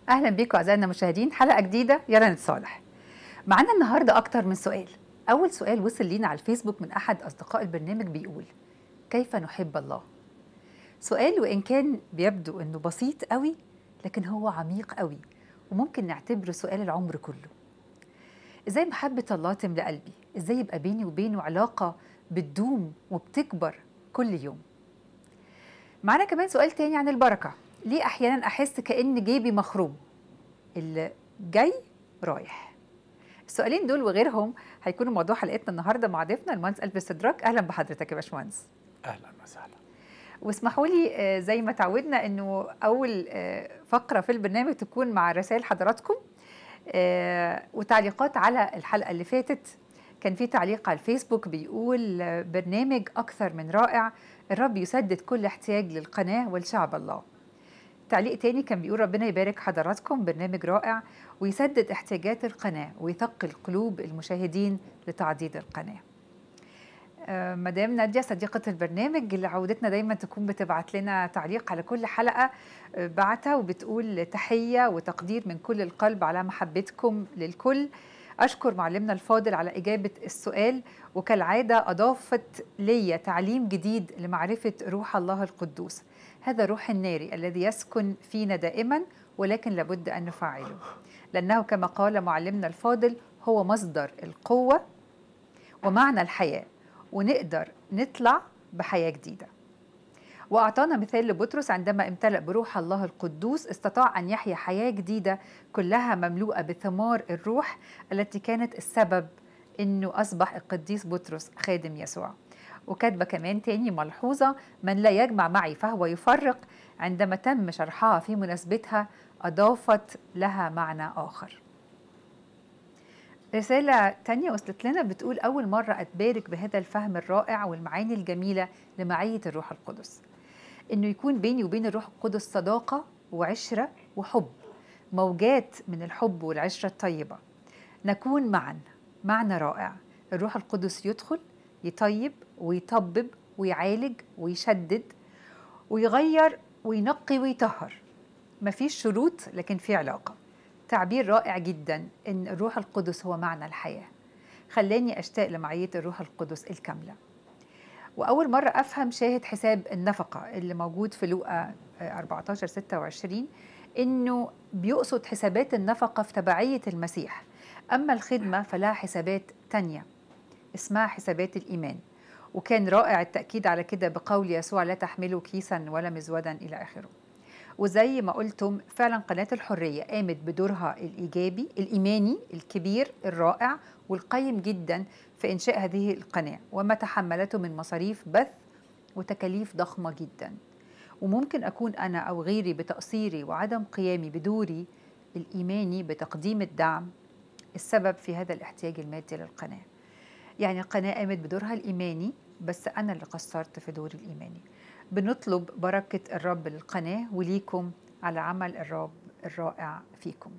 اهلا بيكم اعزائنا المشاهدين حلقه جديده يلا نتصالح معانا النهارده اكتر من سؤال اول سؤال وصل لينا على الفيسبوك من احد اصدقاء البرنامج بيقول كيف نحب الله سؤال وان كان بيبدو انه بسيط قوي لكن هو عميق قوي وممكن نعتبره سؤال العمر كله ازاي محبه الله تملى قلبي ازاي يبقى بيني وبينه علاقه بتدوم وبتكبر كل يوم معانا كمان سؤال تاني عن البركه ليه احيانا احس كان جيبي مخروم اللي جاي رايح السؤالين دول وغيرهم هيكونوا موضوع حلقتنا النهارده مع ضيفنا المهندس قلب استدراك اهلا بحضرتك يا باشمهندس اهلا وسهلا واسمحوا لي آه، زي ما تعودنا انه اول آه، فقره في البرنامج تكون مع رسائل حضراتكم آه، وتعليقات على الحلقه اللي فاتت كان في تعليق على الفيسبوك بيقول آه، برنامج اكثر من رائع الرب يسدد كل احتياج للقناه ولشعب الله تعليق تاني كان بيقول ربنا يبارك حضراتكم برنامج رائع ويسدد احتياجات القناه ويثقل قلوب المشاهدين لتعضيد القناه آه، مدام نادية صديقة البرنامج اللي عودتنا دايما تكون بتبعت لنا تعليق على كل حلقة آه، بعتها وبتقول تحية وتقدير من كل القلب على محبتكم للكل أشكر معلمنا الفاضل على إجابة السؤال وكالعادة أضافت لي تعليم جديد لمعرفة روح الله القدوس هذا روح الناري الذي يسكن فينا دائما ولكن لابد أن نفعله لأنه كما قال معلمنا الفاضل هو مصدر القوة ومعنى الحياة ونقدر نطلع بحياة جديدة وأعطانا مثال لبطرس عندما امتلأ بروح الله القدوس استطاع أن يحيا حياة جديدة كلها مملوءة بثمار الروح التي كانت السبب أنه أصبح القديس بطرس خادم يسوع وكاتبة كمان تاني ملحوظة من لا يجمع معي فهو يفرق عندما تم شرحها في مناسبتها أضافت لها معنى آخر رسالة تانية وصلت لنا بتقول أول مرة أتبارك بهذا الفهم الرائع والمعاني الجميلة لمعية الروح القدس إنه يكون بيني وبين الروح القدس صداقة وعشرة وحب موجات من الحب والعشرة الطيبة نكون معا معنى رائع الروح القدس يدخل يطيب ويطبب ويعالج ويشدد ويغير وينقي ويطهر مفيش شروط لكن في علاقة تعبير رائع جدا ان الروح القدس هو معنى الحياه خلاني اشتاق لمعيه الروح القدس الكامله واول مره افهم شاهد حساب النفقه اللي موجود في لوقا 14 26 انه بيقصد حسابات النفقه في تبعيه المسيح اما الخدمه فلها حسابات تانية اسمها حسابات الايمان وكان رائع التاكيد على كده بقول يسوع لا تحملوا كيسا ولا مزودا الى اخره وزي ما قلتم فعلا قناة الحرية قامت بدورها الإيجابي الإيماني الكبير الرائع والقيم جدا في إنشاء هذه القناة وما تحملته من مصاريف بث وتكاليف ضخمة جدا وممكن أكون أنا أو غيري بتقصيري وعدم قيامي بدوري الإيماني بتقديم الدعم السبب في هذا الاحتياج المادي للقناة يعني القناة قامت بدورها الإيماني بس أنا اللي قصرت في دوري الإيماني بنطلب بركة الرب للقناة وليكم على عمل الرب الرائع فيكم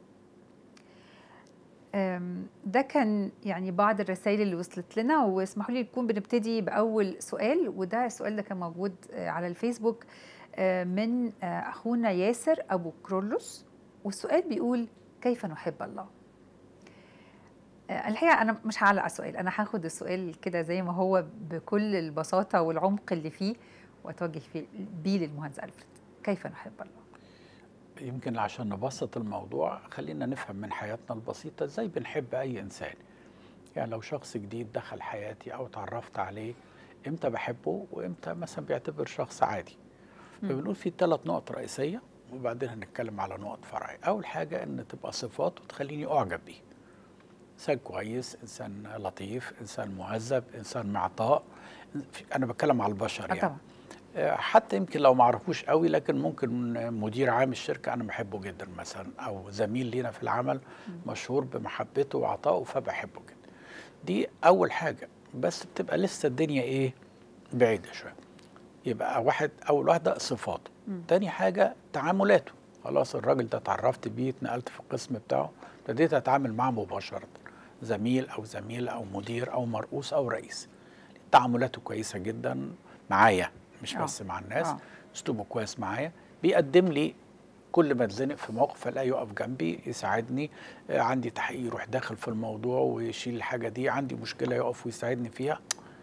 أم، ده كان يعني بعض الرسائل اللي وصلت لنا واسمحوا لي نكون بنبتدي بأول سؤال وده السؤال ده كان موجود آه، على الفيسبوك آه، من آه، أخونا ياسر أبو كرولوس والسؤال بيقول كيف نحب الله آه، الحقيقة أنا مش هعلق على السؤال أنا هاخد السؤال كده زي ما هو بكل البساطة والعمق اللي فيه وأتوجه فيه بيه للمهندس ألفريد كيف نحب الله يمكن عشان نبسط الموضوع خلينا نفهم من حياتنا البسيطة ازاي بنحب أي إنسان يعني لو شخص جديد دخل حياتي أو تعرفت عليه إمتى بحبه وإمتى مثلا بيعتبر شخص عادي فبنقول في ثلاث نقط رئيسية وبعدين هنتكلم على نقط فرعية أول حاجة إن تبقى صفات وتخليني أعجب بيه إنسان كويس إنسان لطيف إنسان مهذب إنسان معطاء أنا بتكلم على البشر آه يعني طبعا حتى يمكن لو ما اعرفوش قوي لكن ممكن مدير عام الشركه انا بحبه جدا مثلا او زميل لينا في العمل مشهور بمحبته وعطائه فبحبه جدا دي اول حاجه بس بتبقى لسه الدنيا ايه بعيده شويه يبقى واحد اول واحده صفاته تاني حاجه تعاملاته خلاص الراجل ده اتعرفت بيه اتنقلت في القسم بتاعه ابتديت اتعامل معاه مباشره زميل او زميله او مدير او مرؤوس او رئيس تعاملاته كويسه جدا معايا مش آه. بس مع الناس آه. اسلوبه كويس معايا بيقدم لي كل ما اتزنق في موقف الاقيه يقف جنبي يساعدني آه، عندي تحقيق يروح داخل في الموضوع ويشيل الحاجه دي عندي مشكله يقف ويساعدني فيها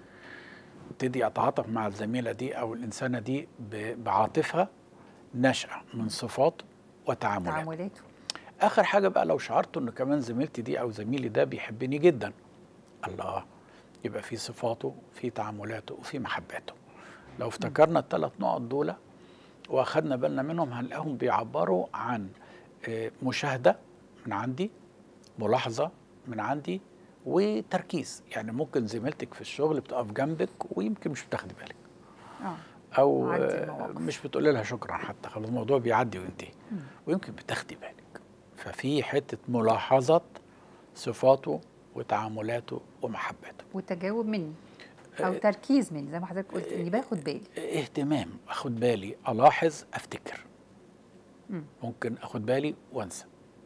ابتدي اتعاطف مع الزميله دي او الانسانه دي ب- بعاطفه ناشئه من صفات وتعاملات تعاملاته اخر حاجه بقى لو شعرت انه كمان زميلتي دي او زميلي ده بيحبني جدا الله يبقى في صفاته في تعاملاته وفي محبته لو افتكرنا الثلاث نقط دول واخدنا بالنا منهم هنلاقيهم بيعبروا عن آه، مشاهده من عندي ملاحظه من عندي وتركيز يعني ممكن زميلتك في الشغل بتقف جنبك ويمكن مش بتاخدي بالك اه او عدي آه، المواقف. مش بتقولي لها شكرا حتى خلاص الموضوع بيعدي وينتهي مم. ويمكن بتاخدي بالك ففي حته ملاحظه صفاته وتعاملاته ومحبته وتجاوب مني او آه، تركيز مني زي ما حضرتك قلت اني باخد بالي اهتمام اخد بالي الاحظ افتكر مم. ممكن اخد بالي وانسى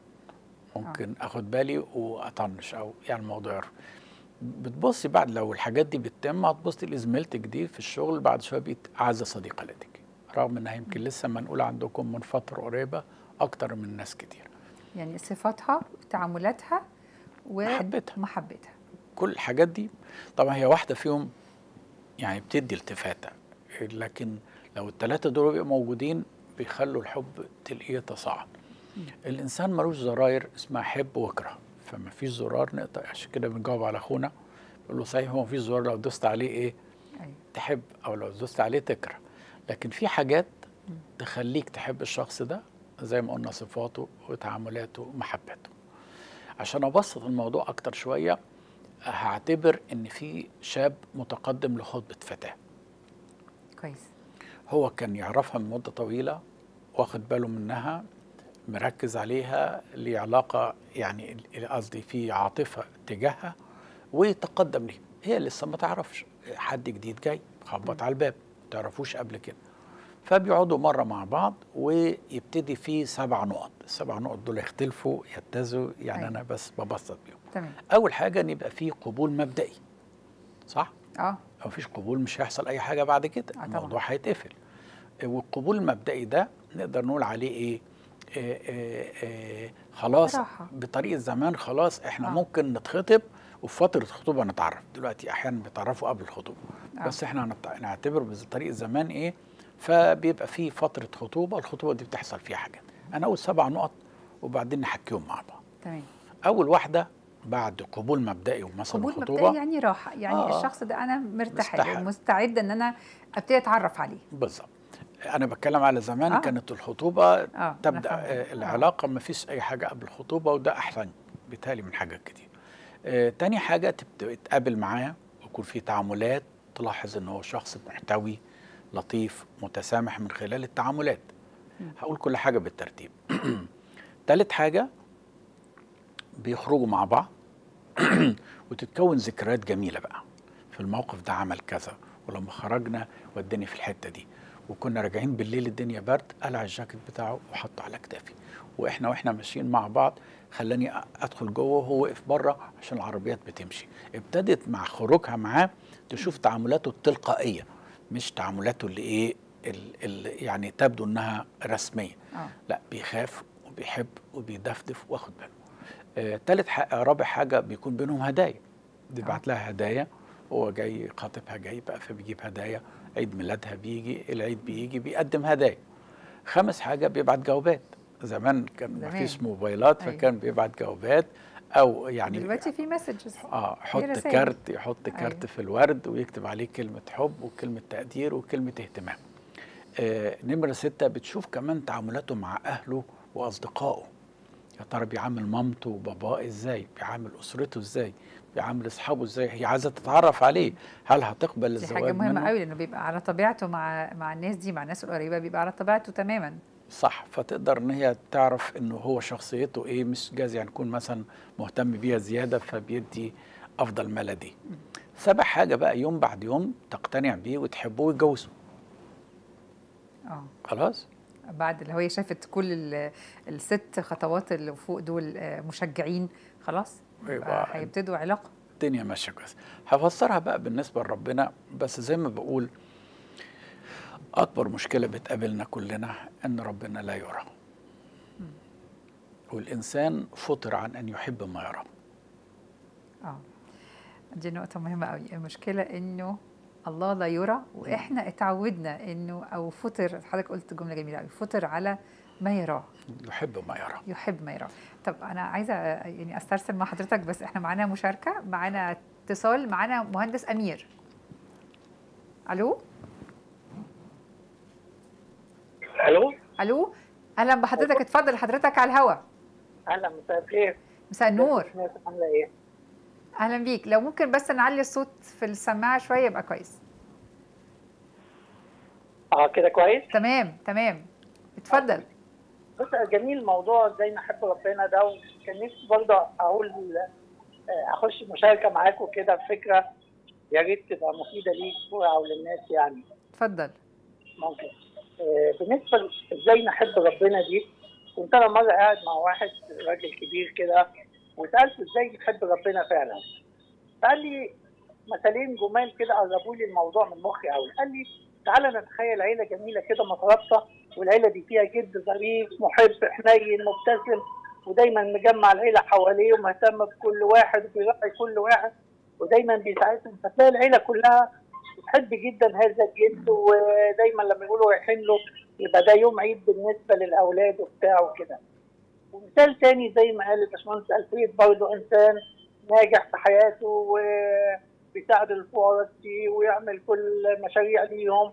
ممكن اخد بالي واطنش او يعني الموضوع يعرف بتبصي بعد لو الحاجات دي بتتم هتبصي لزميلتك دي في الشغل بعد شويه بقت اعز صديقه لديك رغم انها يمكن لسه منقوله عندكم من فتره قريبه اكتر من ناس كتير يعني صفاتها تعاملاتها محبتها. ومحبتها كل الحاجات دي طبعا هي واحده فيهم يعني بتدي التفاته لكن لو الثلاثه دول بيبقوا موجودين بيخلوا الحب تلاقيه يتصاعد الانسان ملوش زراير اسمها حب واكره فما فيش زرار نقدر عشان كده بنجاوب على اخونا بنقول له صحيح هو ما فيش زرار لو دوست عليه ايه ايوه تحب او لو دوست عليه تكره لكن في حاجات تخليك تحب الشخص ده زي ما قلنا صفاته وتعاملاته ومحبته عشان ابسط الموضوع اكتر شويه هعتبر ان في شاب متقدم لخطبه فتاه كويس هو كان يعرفها من مده طويله واخد باله منها مركز عليها لعلاقه يعني ال- قصدي في عاطفه تجاهها ويتقدم ليه هي لسه ما تعرفش حد جديد جاي خبط على الباب ما تعرفوش قبل كده فبيقعدوا مره مع بعض ويبتدي في سبع نقط السبع نقط دول يختلفوا يتزوا يعني أيوة. انا بس ببسط بيهم تمام اول حاجه ان يبقى في قبول مبدئي صح اه لو مفيش قبول مش هيحصل اي حاجه بعد كده طبعاً. الموضوع هيتقفل والقبول المبدئي ده نقدر نقول عليه ايه آه آه آه خلاص راحة. بطريقه زمان خلاص احنا آه. آه. ممكن نتخطب وفي فتره الخطوبه نتعرف دلوقتي احيانا بيتعرفوا قبل الخطوبه آه. آه. بس احنا هنت- نعتبر بطريقه زمان ايه فبيبقى في فتره خطوبه الخطوبه دي بتحصل فيها حاجات انا اقول سبع نقط وبعدين نحكيهم مع بعض تمام اول واحده بعد قبول مبدئي ومثلا قبول الخطوبه مبدئي يعني راحه يعني آه. الشخص ده انا مرتاحه له مستحب. ومستعده ان انا ابتدي اتعرف عليه بالظبط انا بتكلم على زمان آه. آه. كانت الخطوبه آه، أنا تبدا فاهمة. آه آه. العلاقه ما فيش اي حاجه قبل الخطوبه وده احسن بالتالي من حاجات كتير آه تاني حاجه تبدا تقابل معاه ويكون في تعاملات تلاحظ ان هو شخص محتوي لطيف متسامح من خلال التعاملات هقول كل حاجه بالترتيب تالت حاجه بيخرجوا مع بعض وتتكون ذكريات جميله بقى في الموقف ده عمل كذا ولما خرجنا وداني في الحته دي وكنا راجعين بالليل الدنيا برد قلع الجاكيت بتاعه وحطه على كتافي واحنا واحنا ماشيين مع بعض خلاني أ- ادخل جوه وهو واقف بره عشان العربيات بتمشي ابتدت مع خروجها معاه تشوف تعاملاته التلقائيه مش تعاملاته اللي ايه اللي يعني تبدو انها رسميه اه لا بيخاف وبيحب وبيدفدف واخد باله آه، تالت ح- رابع حاجه بيكون بينهم هدايا بيبعت لها هدايا هو جاي خاطبها جاي بقى فبيجيب هدايا عيد ميلادها بيجي العيد بيجي بيقدم هدايا خامس حاجه بيبعت جوابات زمان كان ما زمان. فيش موبايلات أيوة. فكان بيبعت جوابات او يعني دلوقتي في مسجز اه يحط رسائل. كارت يحط كارت أيوة. في الورد ويكتب عليه كلمة حب وكلمة تقدير وكلمة اهتمام آه نمرة ستة بتشوف كمان تعاملاته مع أهله وأصدقائه يا ترى بيعامل مامته وباباه ازاي بيعامل أسرته ازاي بيعامل أصحابه ازاي هي عايزة تتعرف عليه هل هتقبل دي الزواج حاجه مهمه منه؟ قوي لانه بيبقى على طبيعته مع مع الناس دي مع الناس القريبه بيبقى على طبيعته تماما صح فتقدر ان هي تعرف انه هو شخصيته ايه مش جايز يعني يكون مثلا مهتم بيها زياده فبيدي افضل ما لديه سابع حاجه بقى يوم بعد يوم تقتنع بيه وتحبه ويتجوزه اه خلاص بعد اللي هو هي شافت كل ال- الست خطوات اللي فوق دول آه، مشجعين خلاص أيوة. يبقى هيبتدوا علاقه الدنيا ماشيه كويس هفسرها بقى بالنسبه لربنا بس زي ما بقول اكبر مشكله بتقابلنا كلنا ان ربنا لا يرى والإنسان فطر عن أن يحب ما يرى اه دي نقطة مهمة قوي المشكلة انه الله لا يرى واحنا اتعودنا انه او فطر حضرتك قلت جملة جميلة قوي فطر على ما يراه يحب ما يرى يحب ما يراه طب انا عايزة يعني استرسل مع حضرتك بس احنا معانا مشاركة معانا اتصال معانا مهندس امير الو الو الو اهلا بحضرتك اتفضل حضرتك على الهوا اهلا مساء الخير مساء النور الناس عامله ايه؟ اهلا بيك لو ممكن بس نعلي الصوت في السماعة شوية يبقى كويس اه كده كويس؟ تمام تمام اتفضل بص جميل موضوع ازاي نحب ربنا ده وكان نفسي برضه اقول آه، اخش مشاركه معاكم كده في فكره يا ريت تبقى مفيده ليك او للناس يعني اتفضل ممكن آه، بالنسبه ل- ازاي نحب ربنا دي كنت انا مره قاعد مع واحد راجل كبير كده وسالته ازاي نحب ربنا فعلا فقال لي مثالين جمال كده قربوا لي الموضوع من مخي قوي قال لي تعالى نتخيل عيله جميله كده مترابطه والعيله دي فيها جد ظريف محب حنين مبتسم ودايما مجمع العيله حواليه ومهتم بكل واحد وبيراعي كل واحد ودايما بيساعدهم فتلاقي العيله كلها بتحب جدا هذا الجد ودايما لما يقولوا رايحين له يبقى ده يوم عيد بالنسبه للاولاد وبتاع وكده. ومثال تاني زي ما قال الباشمهندس الفريد برضه انسان ناجح في حياته وبيساعد الفقراء كتير ويعمل كل مشاريع ليهم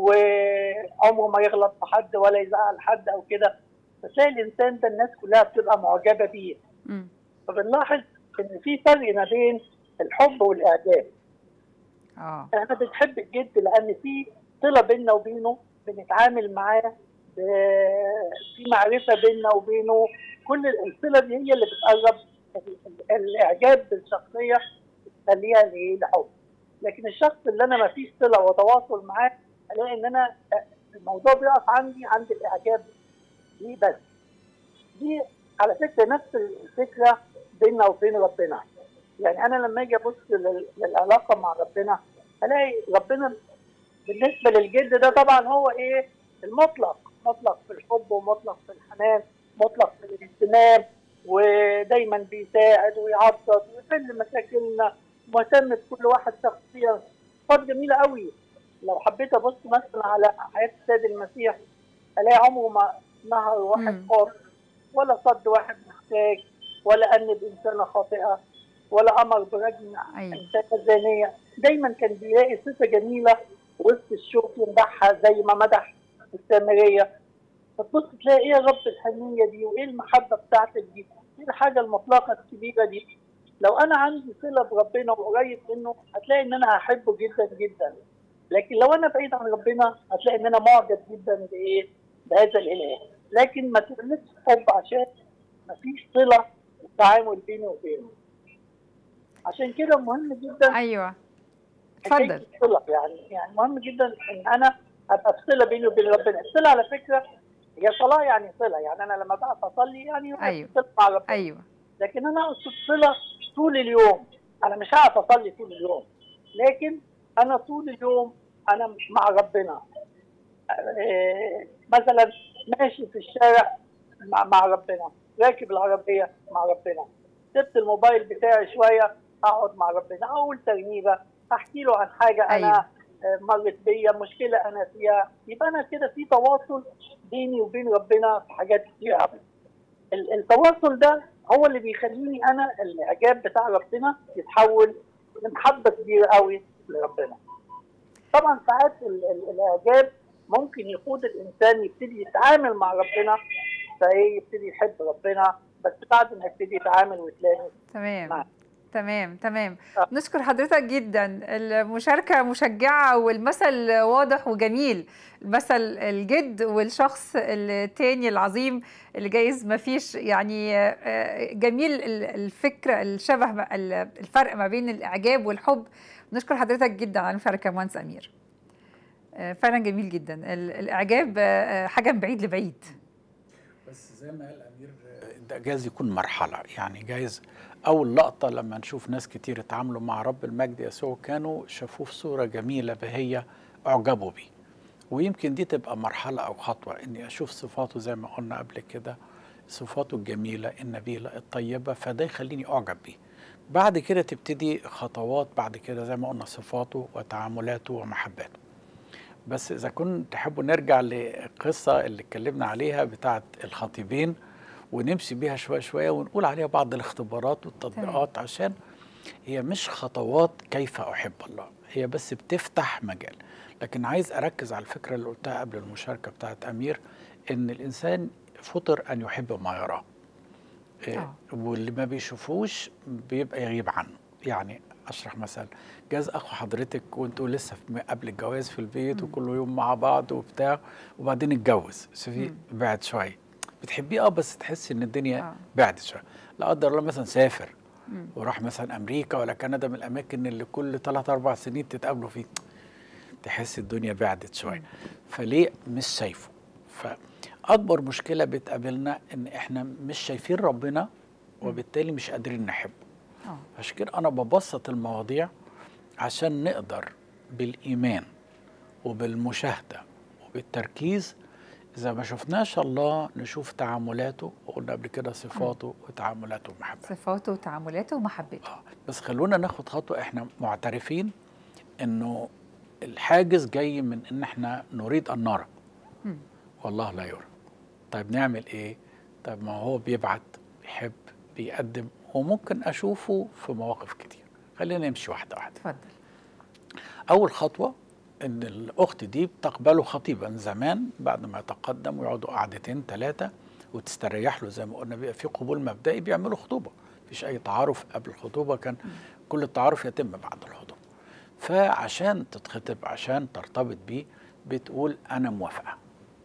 وعمره ما يغلط في حد ولا يزعل حد او كده فتلاقي الانسان ده الناس كلها بتبقى معجبه بيه مم. فبنلاحظ ان في فرق ما بين الحب والاعجاب اه انا بنحب الجد لان في صله بيننا وبينه بنتعامل معاه ب- في معرفه بيننا وبينه كل الصله دي هي اللي بتقرب ال- ال- الاعجاب بالشخصيه بتخليها لإيه؟ لحب لكن الشخص اللي انا ما فيش صله وتواصل معاه الاقي ان انا الموضوع بيقف عندي عند الاعجاب دي بس دي على فكره نفس الفكره بيننا وبين ربنا يعني انا لما اجي ابص لل- للعلاقه مع ربنا الاقي ربنا بالنسبه للجد ده طبعا هو ايه المطلق مطلق في الحب ومطلق في الحنان مطلق في الاهتمام ودايما بيساعد ويعطط ويحل مشاكلنا مهتم بكل واحد شخصيا صفات جميله قوي لو حبيت ابص مثلا على حياه السيد المسيح الاقي عمره ما نهر واحد مم. خاطئ ولا صد واحد محتاج ولا انب انسانه خاطئه ولا امر برجم أيوة. انسانه زانيه دايما كان بيلاقي صفه جميله وسط الشوك يمدحها زي ما مدح السامريه فتبص تلاقي ايه يا رب الحنيه دي وايه المحبه بتاعتك دي ايه الحاجه المطلقه الكبيره دي لو انا عندي صله بربنا وقريب منه هتلاقي ان انا هحبه جدا جدا لكن لو انا بعيد عن ربنا هتلاقي ان انا معجب جدا بايه بهذا الاله لكن ما تقلقش حب عشان ما فيش صله وتعامل بيني وبينه عشان كده مهم جدا ايوه حكاية اتفضل الصلة يعني يعني مهم جدا ان انا ابقى في صله بيني وبين ربنا، الصله على فكره هي صلاه يعني صله يعني انا لما بقف اصلي يعني يبقى أيوة. في صله مع ربنا ايوه لكن انا اقصد صله طول اليوم انا مش هعرف اصلي طول اليوم لكن انا طول اليوم انا مع ربنا آه، مثلا ماشي في الشارع مع, مع ربنا راكب العربيه مع ربنا سبت الموبايل بتاعي شويه اقعد مع ربنا اقول ترنيبه احكي له عن حاجه انا أيوة. آه، مرت بيا مشكله انا فيها يبقى انا كده في تواصل بيني وبين ربنا في حاجات كتير قوي ال- التواصل ده هو اللي بيخليني انا الاعجاب بتاع ربنا يتحول لمحبه كبيره قوي لربنا. طبعا ساعات ال- ال- الاعجاب ممكن يقود الانسان يبتدي يتعامل مع ربنا فايه يبتدي يحب ربنا بس بعد ما يبتدي يتعامل ويتلاقي تمام نعم. تمام تمام آه. نشكر حضرتك جدا المشاركة مشجعة والمثل واضح وجميل المثل الجد والشخص التاني العظيم اللي جايز ما فيش يعني آه، جميل ال- الفكرة الشبه ما- ال- الفرق ما بين الإعجاب والحب نشكر حضرتك جدا على المشاركة يا مهندس أمير آه، فعلا جميل جدا ال- الإعجاب آه، حاجة من بعيد لبعيد بس زي ما قال امير ده جايز يكون مرحله يعني جايز اول لقطه لما نشوف ناس كتير اتعاملوا مع رب المجد يسوع كانوا شافوه في صوره جميله بهيه اعجبوا بيه ويمكن دي تبقى مرحله او خطوه اني اشوف صفاته زي ما قلنا قبل كده صفاته الجميله النبيله الطيبه فده يخليني اعجب بيه بعد كده تبتدي خطوات بعد كده زي ما قلنا صفاته وتعاملاته ومحباته بس اذا كنت تحبوا نرجع للقصه اللي اتكلمنا عليها بتاعه الخطيبين ونمشي بيها شويه شويه ونقول عليها بعض الاختبارات والتطبيقات عشان هي مش خطوات كيف احب الله هي بس بتفتح مجال لكن عايز اركز على الفكره اللي قلتها قبل المشاركه بتاعت امير ان الانسان فطر ان يحب ما يراه إيه، آه. واللي ما بيشوفوش بيبقى يغيب عنه يعني اشرح مثلا جاز اخو حضرتك وانتوا لسه في قبل الجواز في البيت وكل يوم مع بعض وبتاع وبعدين اتجوز شوفي مم. بعد شويه بتحبيه اه بس تحسي ان الدنيا آه. بعدت شويه لا قدر الله مثلا سافر مم. وراح مثلا امريكا ولا كندا من الاماكن اللي كل ثلاث اربع سنين تتقابلوا فيه تحس الدنيا بعدت شويه فليه مش شايفه فاكبر مشكله بتقابلنا ان احنا مش شايفين ربنا وبالتالي مش قادرين نحبه اه عشان كده انا ببسط المواضيع عشان نقدر بالايمان وبالمشاهده وبالتركيز اذا ما شفناش الله نشوف تعاملاته وقلنا قبل كده صفاته وتعاملاته ومحبته صفاته وتعاملاته ومحبته آه، بس خلونا ناخد خطوه احنا معترفين انه الحاجز جاي من ان احنا نريد ان نرى مم. والله لا يرى طيب نعمل ايه طيب ما هو بيبعت بيحب بيقدم وممكن اشوفه في مواقف كتير خلينا نمشي واحده واحده اتفضل اول خطوه ان الاخت دي بتقبله خطيبا زمان بعد ما يتقدم ويقعدوا قعدتين ثلاثه وتستريح له زي ما قلنا بيبقى في قبول مبدئي بيعملوا خطوبه مفيش اي تعارف قبل الخطوبه كان كل التعارف يتم بعد الخطوبه فعشان تتخطب عشان ترتبط بيه بتقول انا موافقه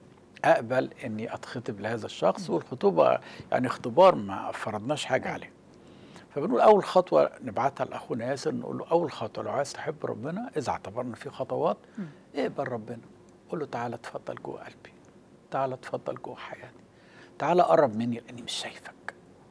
اقبل اني اتخطب لهذا الشخص والخطوبه يعني اختبار ما فرضناش حاجه أيوة. عليه فبنقول اول خطوه نبعتها لاخونا ياسر نقول له اول خطوه لو عايز تحب ربنا اذا اعتبرنا في خطوات مم. اقبل ربنا قول له تعالى اتفضل جوه قلبي تعالى اتفضل جوه حياتي تعالى قرب مني لاني مش شايفك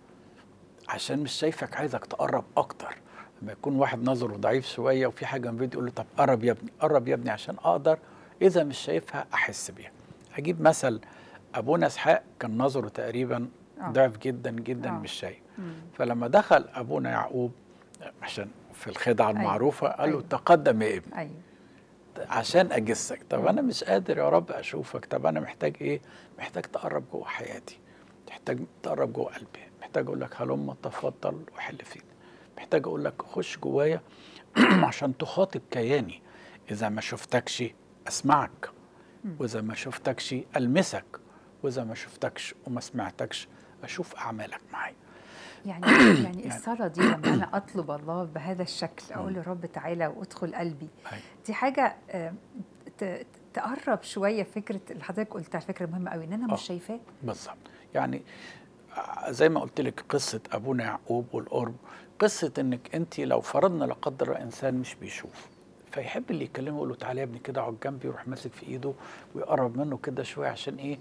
عشان مش شايفك عايزك تقرب اكتر لما يكون واحد نظره ضعيف شويه وفي حاجه من يقول له طب قرب يا ابني قرب يا ابني عشان اقدر اذا مش شايفها احس بيها هجيب مثل ابونا اسحاق كان نظره تقريبا آه. ضعف جدا جدا آه. مش شايف مم. فلما دخل ابونا يعقوب عشان في الخدعه أيوة. المعروفه قال له أيوة. تقدم يا ابني ايوه عشان اجسك طب انا مش قادر يا رب اشوفك طب انا محتاج ايه محتاج تقرب جوه حياتي محتاج تقرب جوه قلبي محتاج اقول لك هلم تفضل وحل فينا محتاج اقول لك خش جوايا عشان تخاطب كياني اذا ما شفتكش اسمعك واذا ما شفتكش المسك واذا ما شفتكش وما سمعتكش اشوف اعمالك معايا يعني يعني الصلاة دي لما أنا أطلب الله بهذا الشكل أقول له رب تعالى وادخل قلبي أيوة. دي حاجة آه، ت- تقرب شوية فكرة اللي حضرتك قلت على فكرة مهمة قوي إن أنا آه. مش شايفاه بالظبط يعني ع- زي ما قلت لك قصه ابونا يعقوب والقرب قصه انك انت لو فرضنا لا قدر الله انسان مش بيشوف فيحب اللي يكلمه يقول له تعالى يا ابني كده اقعد جنبي يروح ماسك في ايده ويقرب منه كده شويه عشان ايه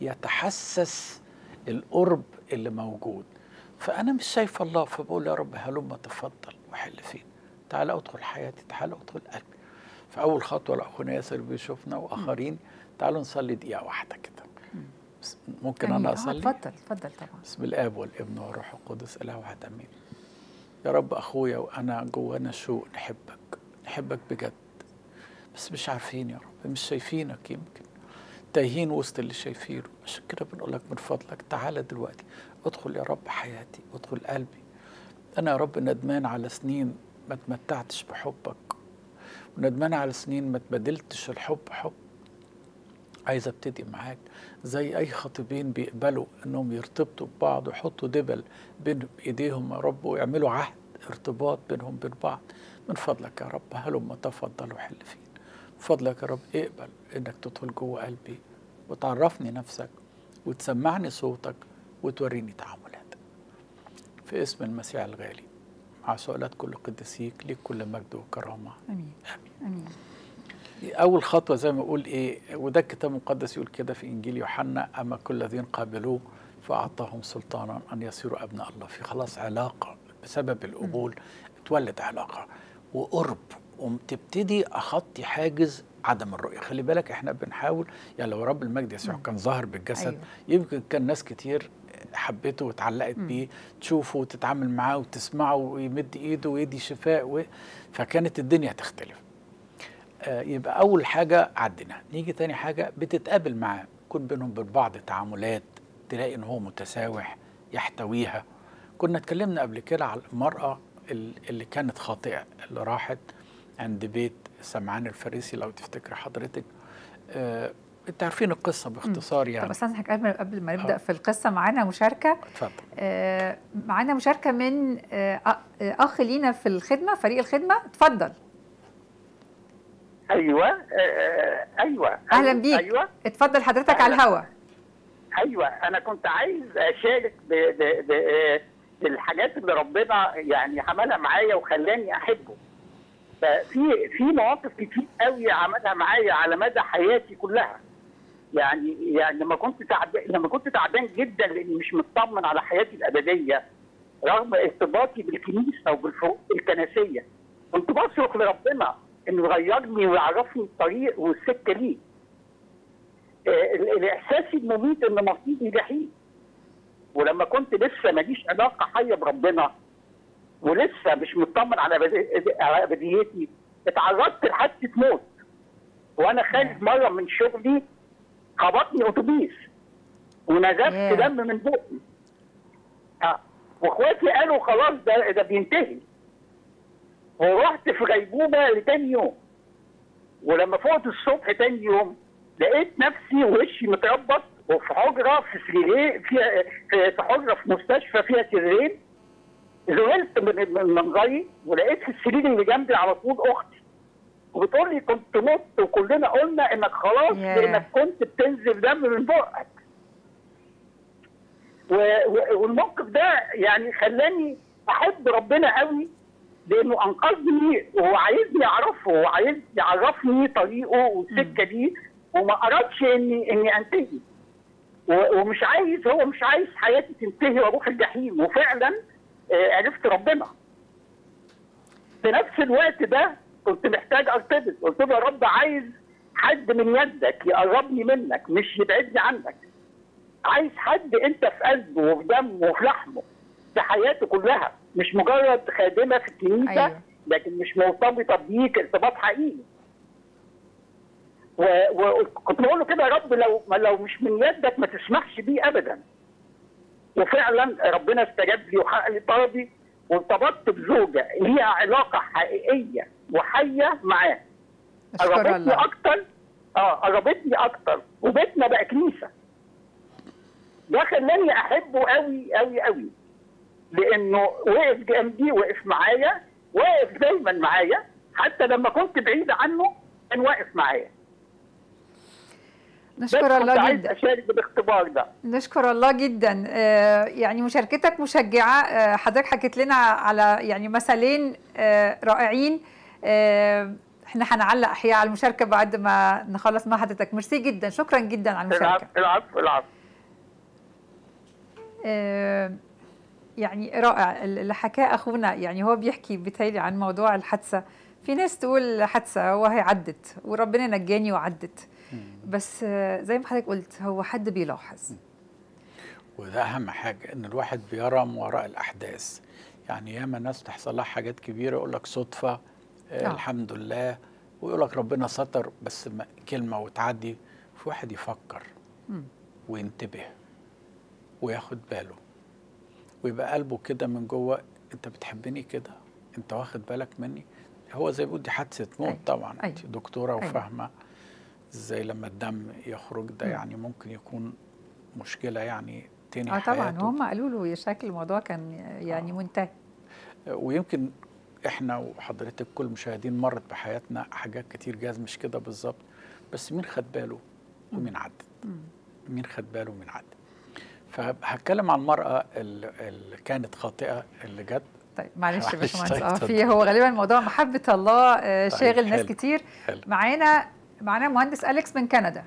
يتحسس القرب اللي موجود فانا مش شايف الله فبقول يا رب هلم تفضل وحل فين تعالى ادخل حياتي تعالى ادخل قلبي فاول خطوه لاخونا ياسر بيشوفنا واخرين تعالوا نصلي دقيقه واحده كده بس ممكن أيوة. انا آه، اصلي اتفضل اتفضل طبعا بسم الاب والابن والروح القدس اله واحد امين يا رب اخويا وانا جوانا شوق نحبك نحبك بجد بس مش عارفين يا رب مش شايفينك يمكن تايهين وسط اللي شايفينه عشان كده بنقول لك من فضلك تعالى دلوقتي ادخل يا رب حياتي وادخل قلبي انا يا رب ندمان على سنين ما تمتعتش بحبك وندمان على سنين ما تبادلتش الحب حب عايز ابتدي معاك زي اي خطيبين بيقبلوا انهم يرتبطوا ببعض ويحطوا دبل بين ايديهم يا رب ويعملوا عهد ارتباط بينهم بين بعض من فضلك يا رب هلم تفضل وحل فينا من فضلك يا رب اقبل انك تدخل جوه قلبي وتعرفني نفسك وتسمعني صوتك وتوريني تعاملاتك في اسم المسيح الغالي مع سؤالات كل قديسيك ليك كل مجد وكرامه امين امين اول خطوه زي ما اقول ايه وده الكتاب المقدس يقول كده في انجيل يوحنا اما كل الذين قابلوه فاعطاهم سلطانا ان يصيروا ابناء الله في خلاص علاقه بسبب القبول تولد علاقه وقرب وتبتدي اخطي حاجز عدم الرؤيه خلي بالك احنا بنحاول يعني لو رب المجد يسوع كان ظاهر بالجسد أيوة. يمكن كان ناس كتير حبته واتعلقت مم. بيه تشوفه وتتعامل معاه وتسمعه ويمد ايده ويدي شفاء و... فكانت الدنيا تختلف آه، يبقى اول حاجه عدينا نيجي تاني حاجه بتتقابل معاه يكون بينهم وبين بعض تعاملات تلاقي ان هو متساوح يحتويها كنا اتكلمنا قبل كده على المراه ال- اللي كانت خاطئه اللي راحت عند بيت سمعان الفارسي لو تفتكر حضرتك آه، انت عارفين القصه باختصار طب يعني استاذ حضرتك قبل قبل ما نبدا آه. في القصه معانا مشاركه اتفضل آه، معانا مشاركه من آه، أ- آه، اخ لينا في الخدمه فريق الخدمه اتفضل ايوه آه، ايوه اهلا بيك ايوه اتفضل حضرتك على أهلا. الهوا ايوه انا كنت عايز اشارك ب... ب... ب... آه، بالحاجات اللي ربنا يعني عملها معايا وخلاني احبه ففي في مواقف كتير قوي عملها معايا على مدى حياتي كلها يعني يعني لما كنت تعبان لما كنت تعبان جدا لاني مش مطمن على حياتي الابديه رغم ارتباطي بالكنيسه وبالفروق الكنسيه كنت بصرخ لربنا انه يغيرني ويعرفني الطريق والسكه ليه آه، ال- الاحساس المميت ان مصيري جحيم ولما كنت لسه ماليش علاقه حيه بربنا ولسه مش مطمن على أبدي- على ابديتي اتعرضت لحادثه موت وانا خارج مره من شغلي خبطني اتوبيس ونزفت ياه. دم من بقي اه واخواتي قالوا خلاص ده ده بينتهي ورحت في غيبوبه لتاني يوم ولما فقت الصبح تاني يوم لقيت نفسي وشي متربط وفي حجره في سريرين فيها في في حجره في مستشفى فيها سريرين ذهلت من من منظري ولقيت في السرير اللي جنبي على طول اختي وبتقول لي كنت مت وكلنا قلنا انك خلاص ياه. لانك كنت بتنزف دم من بقك و- و- والموقف ده يعني خلاني احب ربنا قوي لانه انقذني وهو عايزني اعرفه وعايز يعرفني طريقه والسكه دي وما ارادش اني اني انتهي و- ومش عايز هو مش عايز حياتي تنتهي واروح الجحيم وفعلا آه، عرفت ربنا في نفس الوقت ده كنت محتاج ارتبط قلت له يا رب عايز حد من يدك يقربني منك مش يبعدني عنك عايز حد انت في قلبه وفي دمه وفي لحمه في حياته كلها مش مجرد خادمه في الكنيسه أيوة. لكن مش مرتبطه بيك ارتباط حقيقي و- وكنت بقول له كده يا رب لو ما لو مش من يدك ما تسمحش بيه ابدا وفعلا ربنا استجاب لي وحقق لي طلبي وارتبطت بزوجه ليها علاقه حقيقيه وحيه معاه اشكر قربتني الله اكتر اه قربتني اكتر وبيتنا بقى كنيسه ده خلاني احبه قوي قوي قوي لانه وقف جنبي وقف معايا واقف دايما معايا حتى لما كنت بعيد عنه كان واقف معايا بس نشكر كنت الله عايز جدا اشارك بالاختبار ده نشكر الله جدا آه، يعني مشاركتك مشجعة آه، حضرتك حكيت لنا على يعني مثلين آه، رائعين آه، احنا هنعلق احياء على المشاركة بعد ما نخلص مع حضرتك ميرسي جدا شكرا جدا على المشاركة العفو العفو العفو آه، يعني رائع اللي حكاه اخونا يعني هو بيحكي بيتهيألي عن موضوع الحادثه في ناس تقول حادثه وهي عدت وربنا نجاني وعدت بس آه، زي ما حضرتك قلت هو حد بيلاحظ وده اهم حاجه ان الواحد بيرى ما وراء الاحداث يعني ياما ناس تحصل لها حاجات كبيره يقول لك صدفه آه آه. الحمد لله ويقول لك ربنا ستر بس ما- كلمه وتعدي في واحد يفكر مم. وينتبه وياخد باله ويبقى قلبه كده من جوه انت بتحبني كده انت واخد بالك مني هو زي ما بيقول دي حادثه موت أيوة. طبعا أيوة. انت دكتوره أيوة. وفاهمه ازاي لما الدم يخرج ده مم. يعني ممكن يكون مشكله يعني تاني اه طبعا حياته. هم قالوا له يا شكل الموضوع كان يعني آه. منتهي ويمكن احنا وحضرتك كل مشاهدين مرت بحياتنا حاجات كتير جاز مش كده بالظبط بس مين خد باله ومين عدت مم. مين خد باله ومين عدت فهتكلم عن المرأة اللي اللي كانت خاطئة اللي جت طيب معلش يا معلش، باشمهندس طيب، اه اتفضل. في هو غالبا موضوع محبه الله آه، طيب، شاغل ناس حلو. كتير حلو معانا معانا مهندس اليكس من كندا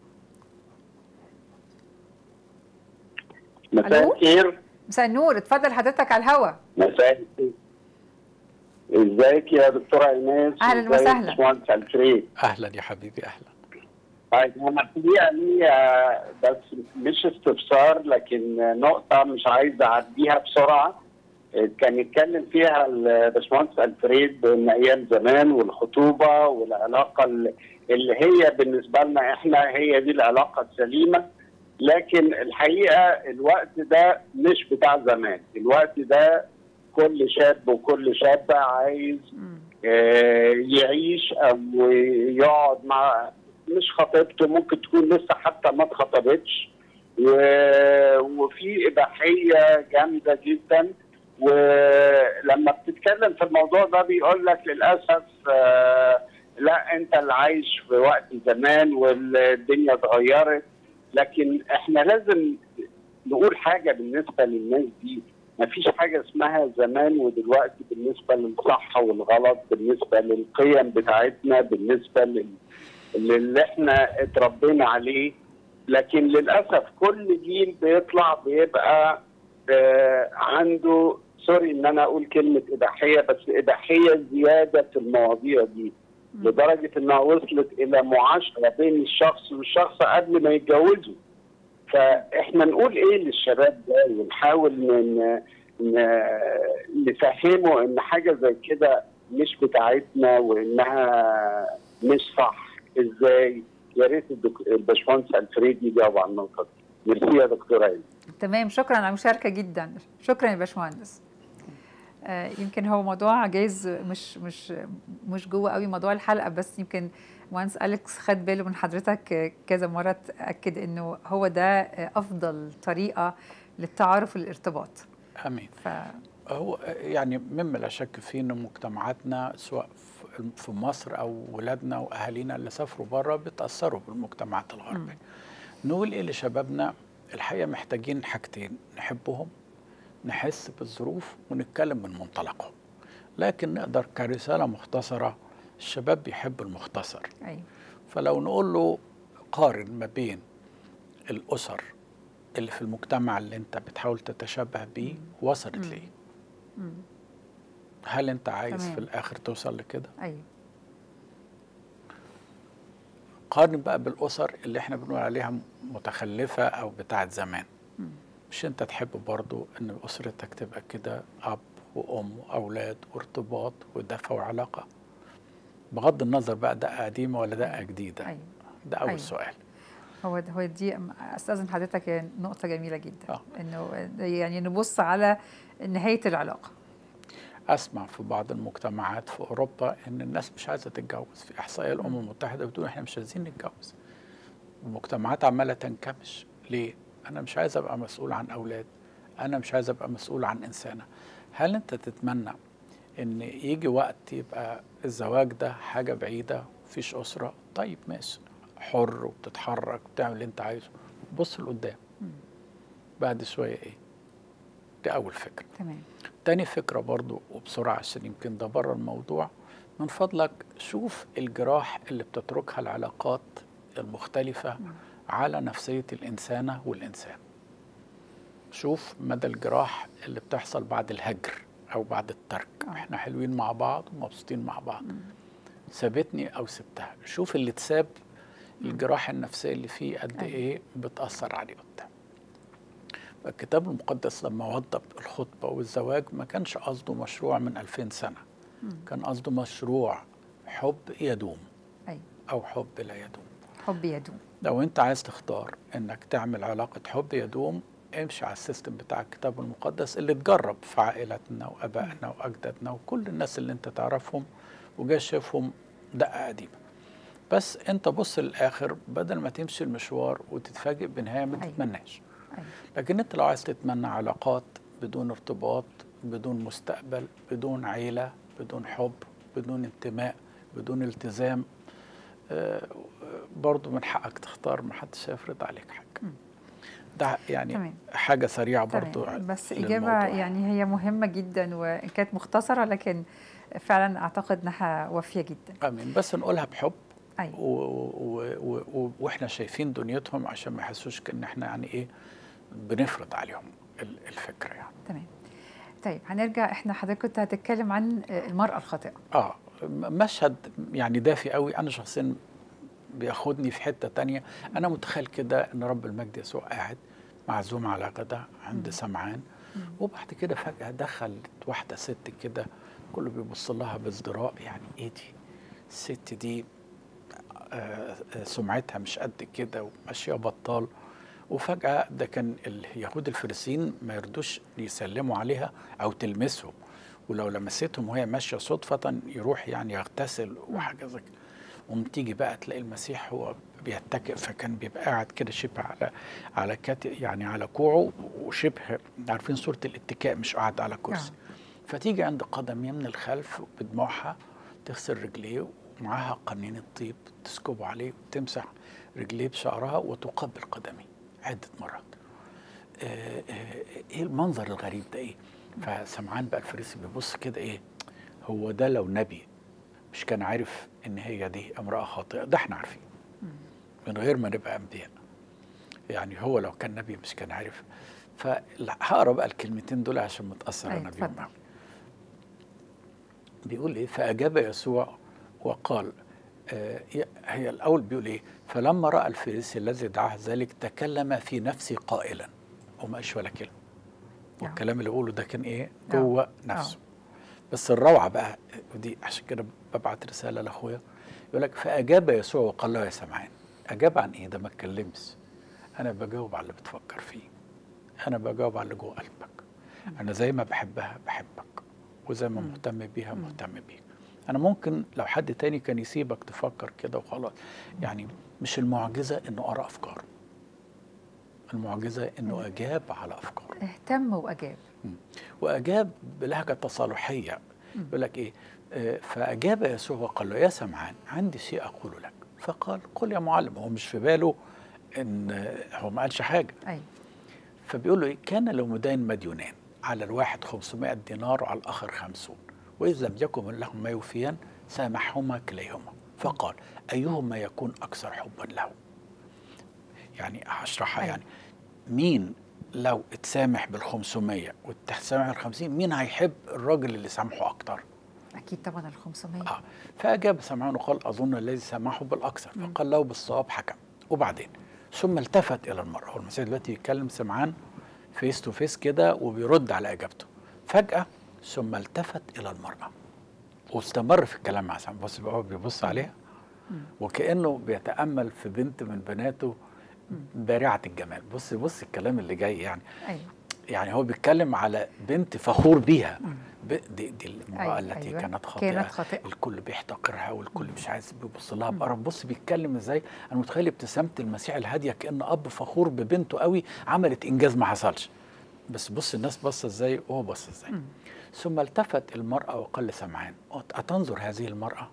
مساء ألو؟ الخير مساء النور اتفضل حضرتك على الهوا مساء الخير ازيك يا دكتوره ايناس أهلاً وإزيك وسهلاً. باشمهندس الفريد أهلا يا حبيبي أهلا طيب انا الحقيقه ليا بس مش استفسار لكن نقطه مش عايز اعديها بسرعه كان يتكلم فيها الباشمهندس الفريد ان ايام زمان والخطوبه والعلاقه اللي هي بالنسبه لنا احنا هي دي العلاقه السليمه لكن الحقيقه الوقت ده مش بتاع زمان الوقت ده كل شاب وكل شابه عايز آه، يعيش او يقعد مع مش خطيبته ممكن تكون لسه حتى ما اتخطبتش و- وفي اباحيه جامده جدا ولما بتتكلم في الموضوع ده بيقول لك للاسف آه، لا انت اللي عايش في وقت زمان والدنيا اتغيرت لكن احنا لازم نقول حاجه بالنسبه للناس دي مفيش حاجه اسمها زمان ودلوقتي بالنسبه للصح والغلط بالنسبه للقيم بتاعتنا بالنسبه لل... للي احنا اتربينا عليه لكن للاسف كل جيل بيطلع بيبقى آه عنده سوري ان انا اقول كلمه اباحيه بس اباحيه زياده في المواضيع دي لدرجه انها وصلت الى معاشره بين الشخص والشخص قبل ما يتجوزوا فاحنا نقول ايه للشباب ده ونحاول ن- ن- نفهمه ان حاجه زي كده مش بتاعتنا وانها مش صح ازاي يا ريت الدك- الباشمهندس الفريد يجاوب على النقطه دي ميرسي يا دكتوره ايمن تمام شكرا على المشاركه جدا شكرا يا باشمهندس آه، يمكن هو موضوع جايز مش مش مش جوه قوي موضوع الحلقه بس يمكن وانس اليكس خد باله من حضرتك آه، كذا مره تاكد انه هو ده آه، افضل طريقه للتعارف والارتباط امين ف هو يعني مما لا شك فيه ان مجتمعاتنا سواء في- في مصر او ولادنا واهالينا اللي سافروا بره بيتاثروا بالمجتمعات الغربيه. نقول ايه لشبابنا؟ الحقيقه محتاجين حاجتين نحبهم نحس بالظروف ونتكلم من منطلقهم. لكن نقدر كرساله مختصره الشباب بيحب المختصر ايوه فلو نقول له قارن ما بين الاسر اللي في المجتمع اللي انت بتحاول تتشبه بيه وصلت ليه مم. هل انت عايز تمام. في الاخر توصل لكده ايوه قارن بقى بالاسر اللي احنا بنقول عليها متخلفه او بتاعت زمان مم. مش انت تحب برضو ان اسرتك تبقى كده اب وام واولاد وارتباط ودفى وعلاقه بغض النظر بقى دقه قديمه ولا دقه جديده ايوه ده اول أيوة. سؤال هو هو دي استاذن حضرتك هي نقطه جميله جدا آه. انه يعني نبص على نهايه العلاقه اسمع في بعض المجتمعات في اوروبا ان الناس مش عايزه تتجوز في احصائيه الامم المتحده بتقول احنا مش عايزين نتجوز المجتمعات عماله تنكمش ليه انا مش عايز ابقى مسؤول عن اولاد انا مش عايز ابقى مسؤول عن انسانه هل انت تتمنى ان يجي وقت يبقى الزواج ده حاجه بعيده مفيش اسره طيب ماشي حر وبتتحرك وبتعمل اللي انت عايزه بص لقدام بعد شويه ايه دي اول فكره تمام تاني فكرة برضو وبسرعة عشان يمكن ده بره الموضوع من فضلك شوف الجراح اللي بتتركها العلاقات المختلفة على نفسية الإنسانة والإنسان شوف مدى الجراح اللي بتحصل بعد الهجر أو بعد الترك آه. احنا حلوين مع بعض ومبسوطين مع بعض سابتني أو سبتها شوف اللي اتساب الجراح النفسية اللي فيه قد أيوة. إيه بتأثر عليه قدام الكتاب المقدس لما وضب الخطبة والزواج ما كانش قصده مشروع من 2000 سنة كان قصده مشروع حب يدوم ايوه أو حب لا يدوم حب يدوم لو أنت عايز تختار إنك تعمل علاقة حب يدوم امشي على السيستم بتاع الكتاب المقدس اللي اتجرب في عائلتنا وأبائنا وأجدادنا وكل الناس اللي أنت تعرفهم وجاي شايفهم دقة قديمة بس أنت بص للآخر بدل ما تمشي المشوار وتتفاجئ بنهاية ما أيوة. تتمناش ايوه لكن انت لو عايز تتمنى علاقات بدون ارتباط بدون مستقبل بدون عيلة بدون حب بدون انتماء بدون التزام آه، برضو من حقك تختار ما حدش هيفرض عليك حاجة ده يعني تمام. حاجة سريعة برضو تمام بس للموضوع. إجابة يعني هي مهمة جدا وإن كانت مختصرة لكن فعلا أعتقد إنها وافية جدا امين بس نقولها بحب أيوة و و و و واحنا شايفين دنيتهم عشان ما يحسوش كان احنا يعني ايه بنفرض عليهم ال- الفكرة يعني تمام طيب هنرجع إحنا حضرتك كنت هتتكلم عن المرأة الخاطئة اه م- مشهد يعني دافي قوي انا شخصيا بياخدني في حته تانية انا متخيل كده ان رب المجد يسوع قاعد معزوم على غدا عند سمعان وبعد كده فجاه دخلت واحده ست كده كله بيبص لها بازدراء يعني ايه دي الست دي آه، آه، سمعتها مش قد كده وماشيه بطال وفجاه ده كان اليهود الفريسيين ما يردوش يسلموا عليها او تلمسهم ولو لمستهم وهي ماشيه صدفه يروح يعني يغتسل وحاجه زي كده قوم تيجي بقى تلاقي المسيح هو بيتكئ فكان بيبقى قاعد كده شبه على على كت يعني على كوعه وشبه عارفين صوره الاتكاء مش قاعد على كرسي فتيجي عند قدميه من الخلف بدموعها تغسل رجليه ومعاها قنين الطيب تسكبه عليه وتمسح رجليه بشعرها وتقبل قدميه عدة مرات آه، آه، ايه المنظر الغريب ده ايه فسمعان بقى الفريسي بيبص كده ايه هو ده لو نبي مش كان عارف ان هي دي امرأة خاطئة ده احنا عارفين من غير ما نبقى انبياء يعني هو لو كان نبي مش كان عارف فهقرا بقى الكلمتين دول عشان متأثر أيوة، انا بيهم اتفضل. بيقول ايه فاجاب يسوع وقال آه ي- هي الاول بيقول ايه فلما راى الفريسي الذي دعاه ذلك تكلم في نفسه قائلا وما قالش ولا كلمه نعم. والكلام اللي بيقوله ده كان ايه نعم. جوه نفسه بس الروعه بقى ودي عشان كده ببعت رساله لاخويا يقول لك فاجاب يسوع وقال له يا سمعان اجاب عن ايه ده ما اتكلمش انا بجاوب على اللي بتفكر فيه انا بجاوب على اللي جوه قلبك انا زي ما بحبها بحبك وزي ما مهتم بيها مهتم بيك انا ممكن لو حد تاني كان يسيبك تفكر كده وخلاص يعني مش المعجزه انه قرا افكار المعجزه انه اجاب على افكار اهتم واجاب واجاب بلهجه تصالحيه يقول لك ايه آه، فاجاب يسوع وقال له يا سمعان عندي شيء اقول لك فقال قل يا معلم هو مش في باله ان آه، هو ما قالش حاجه ايوه فبيقول له إيه؟ كان له مدين مديونان على الواحد 500 دينار وعلى الآخر 50 وإذ لم يكن لهما ما يوفيان سامحهما كليهما فقال أيهما يكون أكثر حبا له يعني هشرحها أيوة. يعني مين لو اتسامح بال 500 وتسامح بال 50 مين هيحب الراجل اللي سامحه أكتر؟ اكيد طبعا ال 500 آه فأجاب سمعان وقال أظن الذي سامحه بالأكثر فقال له بالصواب حكم وبعدين ثم التفت إلى المرأة هو المسيح دلوقتي يتكلم سمعان فيس تو فيس كده وبيرد على إجابته فجأة ثم التفت إلى المرأة واستمر في الكلام مع سمعان بص بقى هو بيبص عليها وكأنه بيتأمل في بنت من بناته بارعة الجمال بص بص الكلام اللي جاي يعني ايوه يعني هو بيتكلم على بنت فخور بيها ب- دي, دي المرأة أيوة، التي أيوة. كانت خاطئة كانت خاطئة. الكل بيحتقرها والكل مش عايز بيبص لها بقرف بص بيتكلم ازاي انا متخيل ابتسامة المسيح الهادية كأن أب فخور ببنته قوي عملت إنجاز ما حصلش بس بص الناس بص ازاي وهو بص ازاي ثم التفت المرأة وقال لسمعان أتنظر هذه المرأة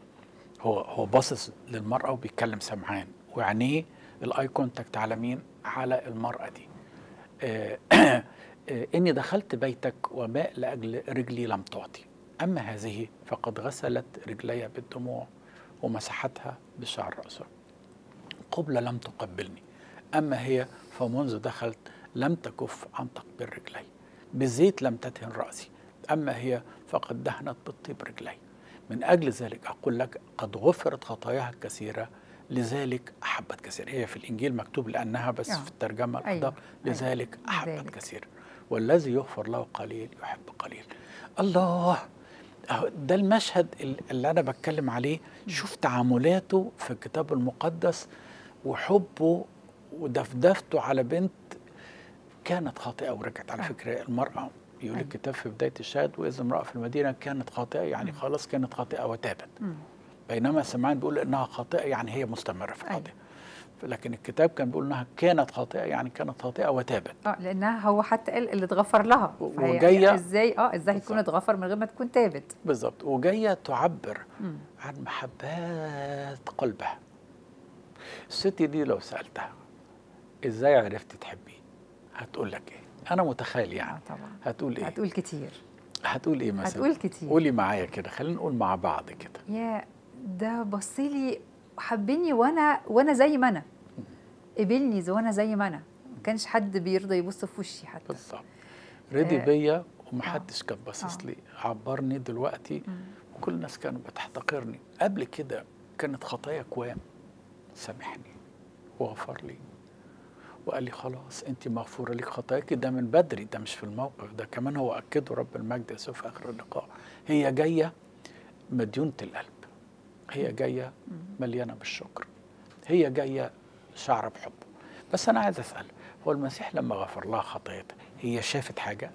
هو هو باصص للمرأة وبيتكلم سمعان وعينيه الاي كونتاكت على مين؟ على المرأة دي. آه، آه، إني دخلت بيتك وماء لأجل رجلي لم تعطي أما هذه فقد غسلت رجلي بالدموع ومسحتها بشعر رأسها قبلة لم تقبلني أما هي فمنذ دخلت لم تكف عن تقبيل رجلي بالزيت لم تدهن رأسي أما هي فقد دهنت بالطيب رجلي من أجل ذلك أقول لك قد غفرت خطاياها الكثيرة لذلك أحبت كثير هي في الإنجيل مكتوب لأنها بس آه. في الترجمة أيوة. الأدق لذلك أيوة. أحبت لذلك. كثير والذي يغفر له قليل يحب قليل الله أهو ده المشهد ال- اللي أنا بتكلم عليه شوف تعاملاته في الكتاب المقدس وحبه ودفدفته على بنت كانت خاطئة ورجعت على آه. فكرة المرأة يقول أيوة. الكتاب في بداية الشهد وإذا امرأة في المدينة كانت خاطئة يعني خلاص كانت خاطئة وتابت مم. بينما سمعان بيقول إنها خاطئة يعني هي مستمرة في أيوة. الخطيئة لكن الكتاب كان بيقول إنها كانت خاطئة يعني كانت خاطئة وتابت اه لانها هو حتى قال اللي اتغفر لها و- فهي وجاية- ازاي اه ازاي يكون بالظبط. اتغفر من غير ما تكون تابت بالظبط وجاية تعبر مم. عن محبات قلبها الست دي لو سألتها ازاي عرفتي تحبيه هتقول لك ايه انا متخيل اه يعني طبعا هتقول ايه هتقول كتير هتقول ايه مثلا هتقول كتير قولي معايا كده خلينا نقول مع بعض كده يا ده بصلي حبني وانا وانا زي ما انا قبلني زي وانا زي ما انا ما كانش حد بيرضى يبص في وشي حتى بالظبط رضي آه. بيا ومحدش كان باصص آه. لي عبرني دلوقتي وكل الناس كانوا بتحتقرني قبل كده كانت خطايا كوام سامحني وغفر لي وقال لي خلاص انت مغفوره لك خطاياك ده من بدري ده مش في الموقف ده كمان هو اكده رب المجد يسوع في اخر اللقاء هي جايه مديونه القلب هي جايه مليانه بالشكر هي جايه شعر بحبه بس انا عايز اسال هو المسيح لما غفر لها خطاياها هي شافت حاجه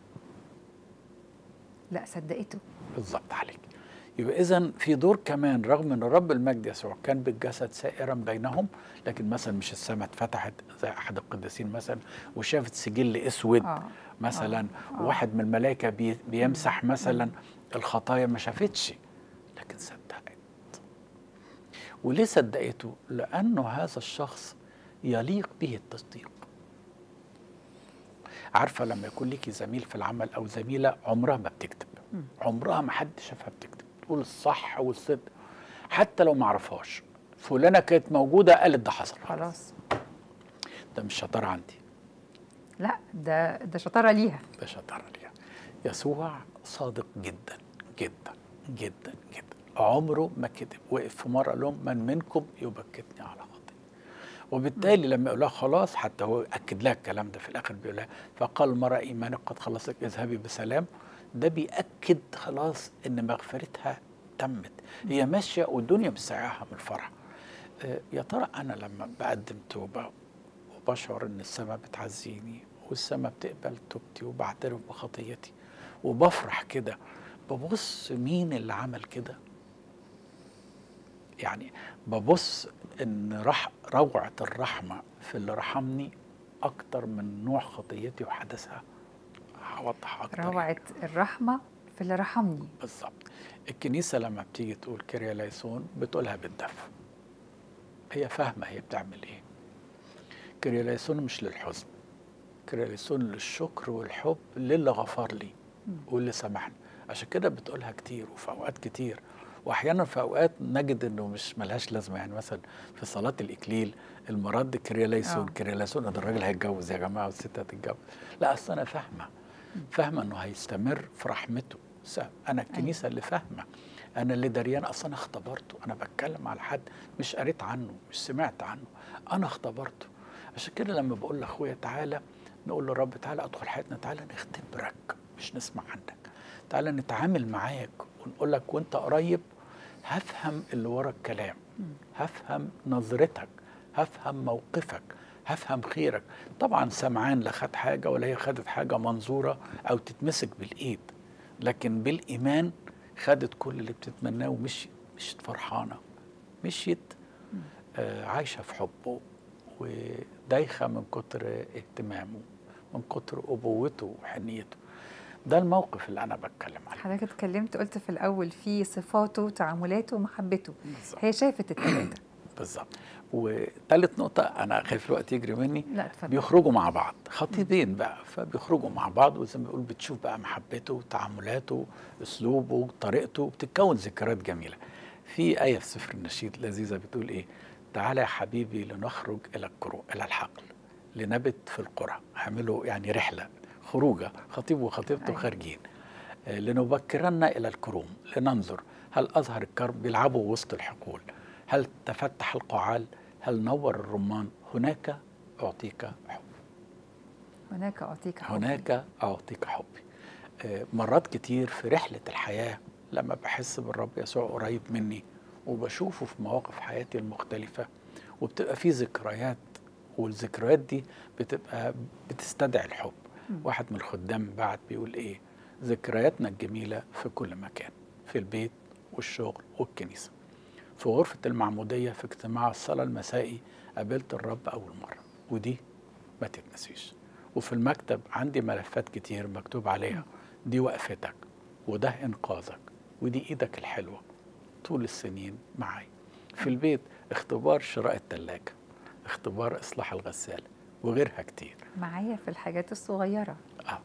لا صدقته بالظبط عليك يبقى اذا في دور كمان رغم ان رب المجد يسوع كان بالجسد سائرا بينهم لكن مثلا مش السماء اتفتحت زي احد القديسين مثلا وشافت سجل اسود آه. مثلا آه. واحد من الملائكه بي بيمسح مثلا الخطايا ما شافتش لكن صدقت وليه صدقته لانه هذا الشخص يليق به التصديق عارفه لما يكون ليكي زميل في العمل او زميله عمرها ما بتكذب عمرها ما حد شافها بتكذب تقول الصح والصدق حتى لو ما عرفهاش فلانه كانت موجوده قالت ده حصل خلاص ده مش شطاره عندي لا ده ده شطاره ليها ده شطاره ليها يسوع صادق جدا جدا جدا جدا عمره ما كذب وقف في مره قال لهم من منكم يبكتني على خطيئه وبالتالي لما يقول لها خلاص حتى هو اكد لها الكلام ده في الاخر بيقول لها فقال المراه ايمانك قد خلصك اذهبي بسلام ده بيأكد خلاص ان مغفرتها تمت هي ماشيه والدنيا مسعاها من الفرح آه، يا ترى انا لما بقدم توبه وبشعر ان السماء بتعزيني والسماء بتقبل توبتي وبعترف بخطيتي وبفرح كده ببص مين اللي عمل كده يعني ببص ان رح روعه الرحمه في اللي رحمني اكتر من نوع خطيتي وحدثها هوضح اكتر روعه الرحمه في اللي رحمني بالظبط الكنيسه لما بتيجي تقول كيريا ليسون بتقولها بالدف هي فاهمه هي بتعمل ايه كيريا ليسون مش للحزن كيريا ليسون للشكر والحب للي غفر لي واللي سامحني عشان كده بتقولها كتير وفي اوقات كتير واحيانا في اوقات نجد انه مش ملهاش لازمه يعني مثلا في صلاه الاكليل المراد كيريا ليسون آه. كيريا ليسون ده الراجل هيتجوز يا جماعه والست هتتجوز لا اصل انا فاهمه فاهمه انه هيستمر في رحمته س- انا الكنيسه اللي فاهمه انا اللي دريان اصل انا اختبرته انا بتكلم على حد مش قريت عنه مش سمعت عنه انا اختبرته عشان كده لما بقول لاخويا تعالى نقول له رب تعالى ادخل حياتنا تعالى نختبرك مش نسمع عنك تعالى نتعامل معاك ونقول لك وانت قريب هفهم اللي ورا الكلام هفهم نظرتك هفهم موقفك هفهم خيرك طبعا سمعان لا خد حاجه ولا هي خدت حاجه منظوره او تتمسك بالايد لكن بالايمان خدت كل اللي بتتمناه ومشيت مشيت فرحانه مشيت آه عايشه في حبه ودايخه من كتر اهتمامه من كتر ابوته وحنيته ده الموقف اللي انا بتكلم عليه حضرتك اتكلمت قلت في الاول في صفاته وتعاملاته ومحبته بالظبط. هي شافت الثلاثه بالظبط وثالث نقطة أنا خايف الوقت يجري مني لا اتفضل بيخرجوا مع بعض خطيبين بقى فبيخرجوا مع بعض وزي ما بيقول بتشوف بقى محبته تعاملاته أسلوبه طريقته بتتكون ذكريات جميلة في آية في سفر النشيد لذيذة بتقول إيه تعالى يا حبيبي لنخرج إلى الكرو إلى الحقل لنبت في القرى اعملوا يعني رحلة خروجة خطيب وخطيبته أيوة. خارجين آه، لنبكرن إلى الكروم لننظر هل أظهر الكرب بيلعبوا وسط الحقول هل تفتح القعال هل نور الرمان هناك أعطيك حب هناك اعطيك حب. هناك أعطيك حبي آه، مرات كتير في رحلة الحياة لما بحس بالرب يسوع قريب مني وبشوفه في مواقف حياتي المختلفة وبتبقى في ذكريات والذكريات دي بتبقى بتستدعي الحب واحد من الخدام بعد بيقول ايه ذكرياتنا الجميلة في كل مكان في البيت والشغل والكنيسة في غرفة المعمودية في اجتماع الصلاة المسائي قابلت الرب أول مرة ودي ما تتنسيش وفي المكتب عندي ملفات كتير مكتوب عليها دي وقفتك وده إنقاذك ودي إيدك الحلوة طول السنين معي في البيت اختبار شراء التلاجة اختبار إصلاح الغسالة وغيرها كتير معايا في الحاجات الصغيره آه.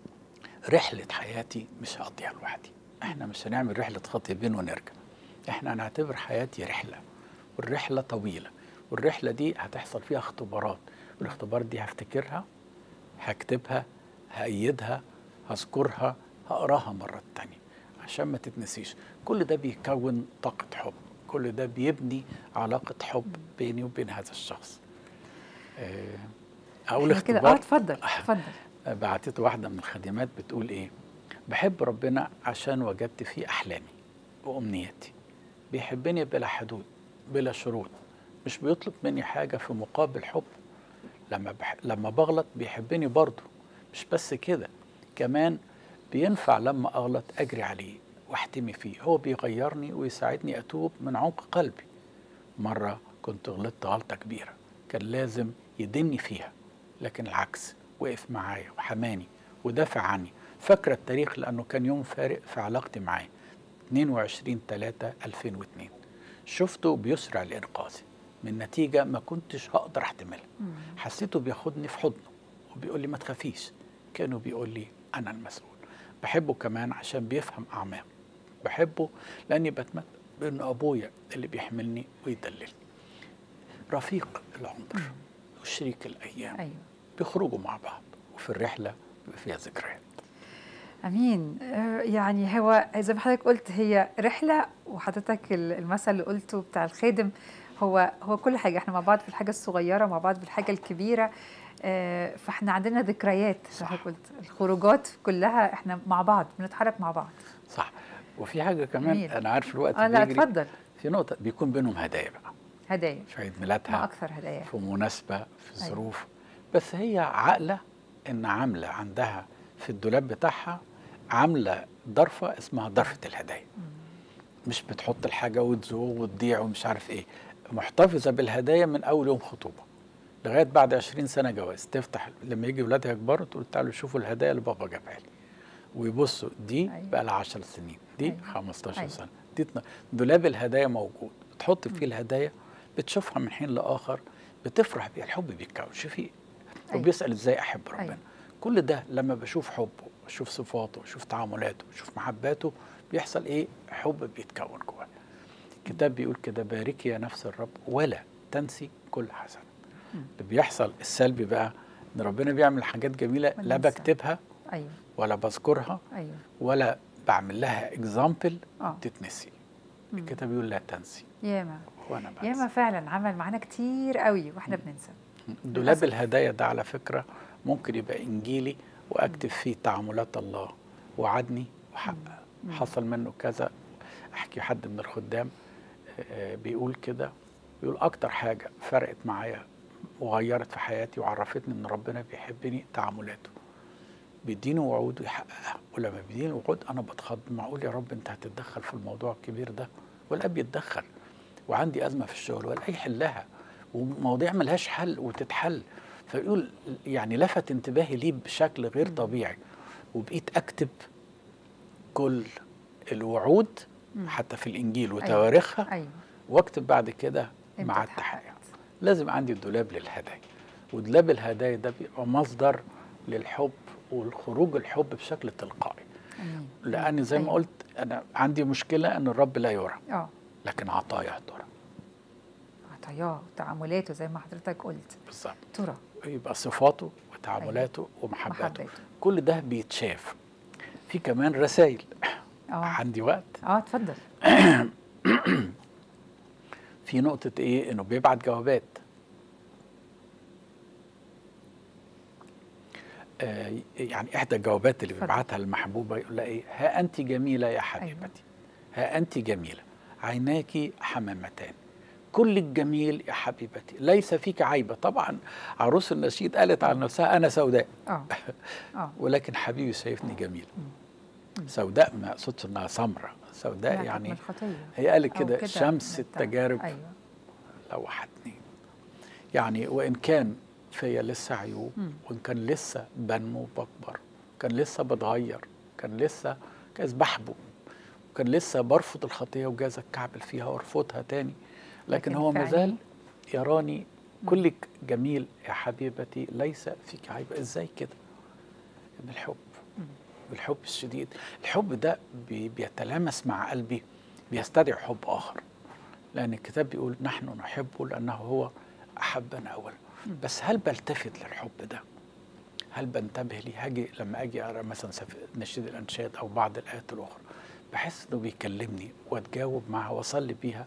رحلة حياتي مش هقضيها لوحدي احنا مش هنعمل رحلة خطيبين ونرجع احنا هنعتبر حياتي رحلة والرحلة طويلة والرحلة دي هتحصل فيها اختبارات والاختبارات دي هفتكرها هكتبها هأيدها هذكرها هقراها مرة تانية عشان ما تتنسيش كل ده بيكون طاقة حب كل ده بيبني علاقه حب بيني وبين هذا الشخص آه، اقول إحنا كده اه اختبار اتفضل اتفضل بعتت واحدة من الخادمات بتقول إيه بحب ربنا عشان وجدت فيه أحلامي وأمنياتي بيحبني بلا حدود بلا شروط مش بيطلب مني حاجة في مقابل حب لما بح... لما بغلط بيحبني برضه مش بس كده كمان بينفع لما أغلط أجري عليه واحتمي فيه هو بيغيرني ويساعدني أتوب من عمق قلبي مرة كنت غلطت غلطة كبيرة كان لازم يدني فيها لكن العكس وقف معايا وحماني ودافع عني فاكرة التاريخ لأنه كان يوم فارق في علاقتي معاه 22 3 2002 شفته بيسرع لإنقاذي من نتيجة ما كنتش هقدر أحتملها حسيته بياخدني في حضنه وبيقول لي ما تخافيش كانوا بيقول لي أنا المسؤول بحبه كمان عشان بيفهم أعماقي بحبه لأني بتمنى بأنه أبويا اللي بيحملني ويدللني رفيق العمر وشريك الأيام ايوه بيخرجوا مع بعض وفي الرحلة بيبقى فيها ذكريات امين آه، يعني هو زي ما حضرتك قلت هي رحله وحضرتك ال- المثل اللي قلته بتاع الخادم هو هو كل حاجه احنا مع بعض في الحاجه الصغيره مع بعض في الحاجه الكبيره آه، فاحنا عندنا ذكريات زي ما صح. حضرتك قلت الخروجات كلها احنا مع بعض بنتحرك مع بعض صح وفي حاجة كمان جميل. أنا عارف الوقت اه لا بيجري اتفضل في نقطة بيكون بينهم هدايا بقى هدايا في عيد ما ميلادها اكثر هدايا في مناسبة في أيوة. ظروف بس هي عاقلة إن عاملة عندها في الدولاب بتاعها عاملة ضرفة اسمها ضرفة الهدايا مش بتحط الحاجة وتزوغ وتضيع ومش عارف إيه محتفظة بالهدايا من أول يوم خطوبة لغاية بعد 20 سنة جواز تفتح لما يجي ولادها يكبروا تقول تعالوا شوفوا الهدايا اللي بابا جابها لي ويبصوا دي أيوة. بقى لها 10 سنين دي أيوة. 15 أيوة. سنة دي اتنا- دولاب الهدايا موجود بتحط فيه الهدايا بتشوفها من حين لآخر بتفرح بيها الحب بيتكون شوفي أيوة. وبيسأل ازاي احب ربنا أيوة. كل ده لما بشوف حبه بشوف صفاته بشوف تعاملاته بشوف محباته بيحصل ايه حب بيتكون جواه الكتاب بيقول كده باركي يا نفس الرب ولا تنسي كل حسنه اللي بيحصل السلبي بقى ان ربنا بيعمل حاجات جميله لا وننسى. بكتبها ايوه ولا بذكرها ايوه ولا بعمل لها اكزامبل اه تتنسي مم. الكتاب بيقول لا تنسي ياما وانا ياما بنسى فعلا عمل معانا كتير قوي واحنا بننسى دولاب للأسف. الهدايا ده على فكرة ممكن يبقى إنجيلي وأكتب فيه تعاملات الله وعدني وحقق مم. حصل منه كذا أحكي حد من الخدام آه، بيقول كده بيقول أكتر حاجة فرقت معايا وغيرت في حياتي وعرفتني إن ربنا بيحبني تعاملاته بيديني وعود ويحققها ولما بيديني وعود أنا بتخض معقول يا رب أنت هتتدخل في الموضوع الكبير ده والأب يتدخل وعندي أزمة في الشغل ولا يحلها ومواضيع ملهاش حل وتتحل فيقول يعني لفت انتباهي ليه بشكل غير طبيعي وبقيت أكتب كل الوعود مم. حتى في الإنجيل وتواريخها ايوه واكتب بعد كده امتى مع اتحققت؟ التحقيق لازم عندي دولاب للهدايا ودولاب الهدايا ده بيبقى مصدر للحب والخروج الحب بشكل تلقائي امين لان زي ما أيوة. قلت انا عندي مشكله ان الرب لا يرى اه لكن عطايا ترى عطاياه وتعاملاته زي ما حضرتك قلت بالظبط ترى يبقى صفاته وتعاملاته ومحباته محباته كل ده بيتشاف في كمان رسائل اه عندي وقت اه اتفضل في نقطة إيه؟ إنه بيبعت جوابات. آه يعني إحدى الجوابات اللي اتفضل. بيبعتها للمحبوبة يقول لها إيه؟ ها أنت جميلة يا حبيبتي. ها أنت جميلة. عيناك حمامتان. كل الجميل يا حبيبتي ليس فيك عيبة طبعا عروس النشيد قالت عن نفسها أنا سوداء اه اه ولكن حبيبي شايفني جميل سوداء ما أقصدش إنها سمراء سوداء لا، يعني من الخطيه هي قالت أو كده شمس من التعب. التجارب ايوه لوحتني يعني وإن كان فيا لسه عيوب مم. وإن كان لسه بنمو وبكبر كان لسه بتغير كان لسه جايز بحبه وكان لسه برفض الخطية وجايز أتكعبل فيها وأرفضها تاني لكن, لكن هو في مازال عينيه يراني كلك جميل يا حبيبتي ليس فيك عيب ازاي كده ان الحب الحب الشديد الحب ده بي- بيتلامس مع قلبي بيستدعي حب اخر لان الكتاب بيقول نحن نحبه لانه هو احبنا اولا بس هل بلتفت للحب ده هل بنتبه ليه هاجي لما اجي اقرا مثلا سف- نشيد الانشاد او بعض الايات الاخرى بحس انه بيكلمني واتجاوب معها واصلي بيها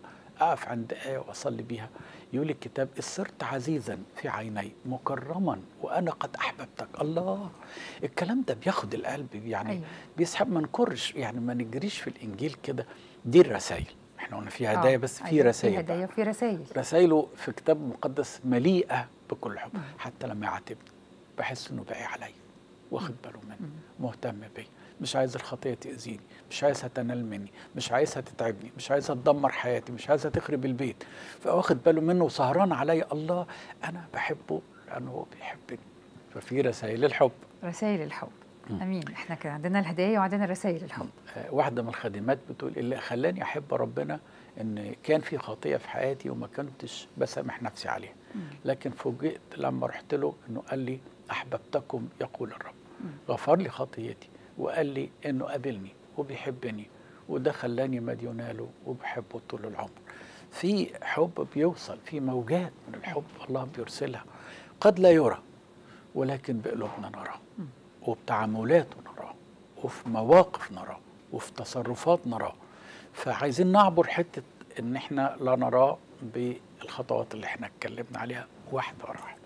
اقف عند ايه واصلي بيها يقول الكتاب صرت عزيزا في عيني مكرما وانا قد احببتك الله الكلام ده بياخد القلب يعني أيوة. بيسحب ما نكرش يعني ما نجريش في الانجيل كده دي الرسائل احنا قلنا في هدايا آه، بس في أيوة، رسائل في بقى. هدايا وفي رسائل رسائله في كتاب مقدس مليئه بكل حب حتى لما يعاتبني بحس انه باقي عليا واخد باله مني مهتم بيا مش عايز الخطيه تاذيني مش عايزها تنال مني مش عايزها تتعبني مش عايزها تدمر حياتي مش عايزها تخرب البيت فواخد باله منه وسهران عليا الله انا بحبه لانه هو بيحبني ففي رسائل الحب رسائل الحب امين احنا كان عندنا الهدايا وعندنا رسائل الحب آه، واحدة من الخادمات بتقول اللي خلاني أحب ربنا إن كان في خطية في حياتي وما كنتش بسامح نفسي عليها لكن فوجئت لما رحت له إنه قال لي أحببتكم يقول الرب غفر لي خطيتي وقال لي إنه قابلني وبيحبني وده خلاني مديونة له وبحبه طول العمر في حب بيوصل في موجات من الحب الله بيرسلها قد لا يرى ولكن بقلوبنا نراه وبتعاملاته نراه وفي مواقف نراه وفي تصرفات نراه فعايزين نعبر حتة ان احنا لا نراه بالخطوات اللي احنا اتكلمنا عليها واحدة ورا واحدة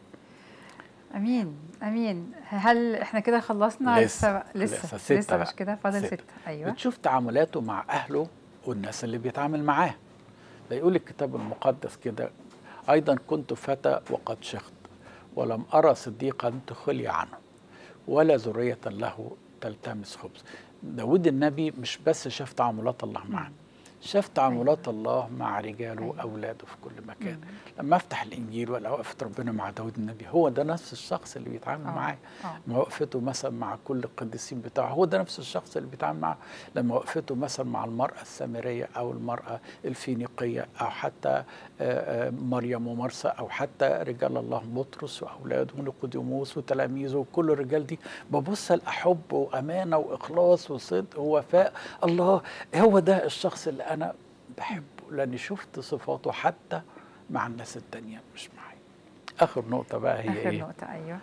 امين امين هل احنا كده خلصنا لسه- لسه لسه ستة لسه بقى. مش كده فاضل ستة. ستة ايوه بتشوف تعاملاته مع اهله والناس اللي بيتعامل معاه ده يقول الكتاب المقدس كده ايضا كنت فتى وقد شخت ولم ارى صديقا تخلي عنه ولا ذرية له تلتمس خبز داود النبي مش بس شاف تعاملات الله معاه شاف تعاملات الله مع رجاله أيوة. واولاده في كل مكان لما افتح الانجيل ولا وقفه ربنا مع داود النبي هو ده نفس الشخص اللي بيتعامل آه، معاه آه. لما وقفته مثلا مع كل القديسين بتاعه هو ده نفس الشخص اللي بيتعامل معاه لما وقفته مثلا مع المرأة السامرية أو المرأة الفينيقية أو حتى آه، آه، مريم ومرسى أو حتى رجال الله بطرس وأولاده ونيقوديموس وتلاميذه وكل الرجال دي ببص الأحب وأمانة وإخلاص وصدق ووفاء الله هو ده الشخص اللي أنا بحبه لأني شفت صفاته حتى مع الناس التانية مش معايا آخر نقطة بقى هي اخر إيه؟ نقطة ايوه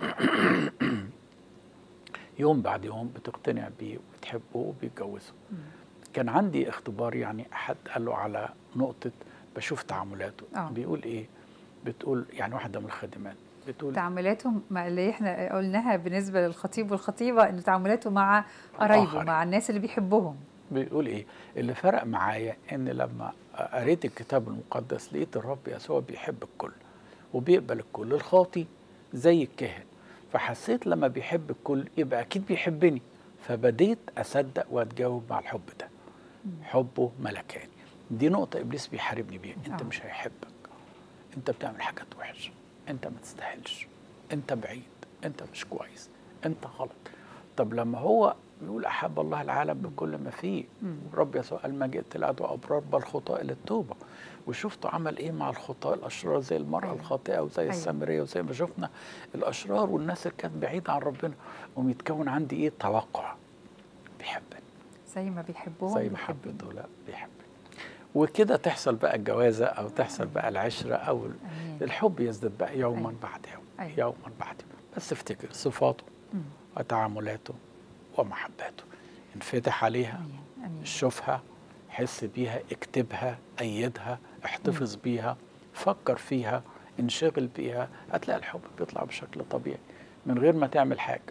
يوم بعد يوم بتقتنع بيه وبتحبه وبيتجوزه كان عندي اختبار يعني حد قال له على نقطة بشوف تعاملاته آه. بيقول ايه بتقول يعني واحدة من الخادمات بتقول تعاملاته مع اللي احنا قلناها بالنسبة للخطيب والخطيبة انه تعاملاته مع قرايبه الآخرين. مع الناس اللي بيحبهم بيقول ايه اللي فرق معايا ان لما قريت الكتاب المقدس لقيت الرب يسوع بيحب الكل وبيقبل الكل الخاطي زي الكاهن فحسيت لما بيحب الكل يبقى اكيد بيحبني فبديت اصدق واتجاوب مع الحب ده حبه ملكاني دي نقطة ابليس بيحاربني بيها انت آه. مش هيحبك انت بتعمل حاجات وحشة انت ما تستاهلش انت بعيد انت مش كويس انت غلط طب لما هو بيقول احب الله العالم بكل ما فيه رب يسوع قال ما جئت لادعو ابرار بل خطاء للتوبه وشفتوا عمل ايه مع الخطاء الاشرار زي المراه أيوة. الخاطئه وزي أيوة. السامريه وزي ما شفنا الاشرار والناس اللي كانت بعيده عن ربنا قوم يتكون عندي ايه توقع بيحبني زي ما بيحبوهم زي ما بيحبني. حبيته لا بيحبني وكده تحصل بقى الجوازه او تحصل بقى العشره او ال- امين الحب يزداد بقى يوما أيوة. بعد يوم أيوة. يوما بعد يوم بس افتكر صفاته مم. وتعاملاته ومحباته انفتح عليها امين امين شوفها حس بيها اكتبها أيدها احتفظ بيها فكر فيها انشغل بيها هتلاقي الحب بيطلع بشكل طبيعي من غير ما تعمل حاجة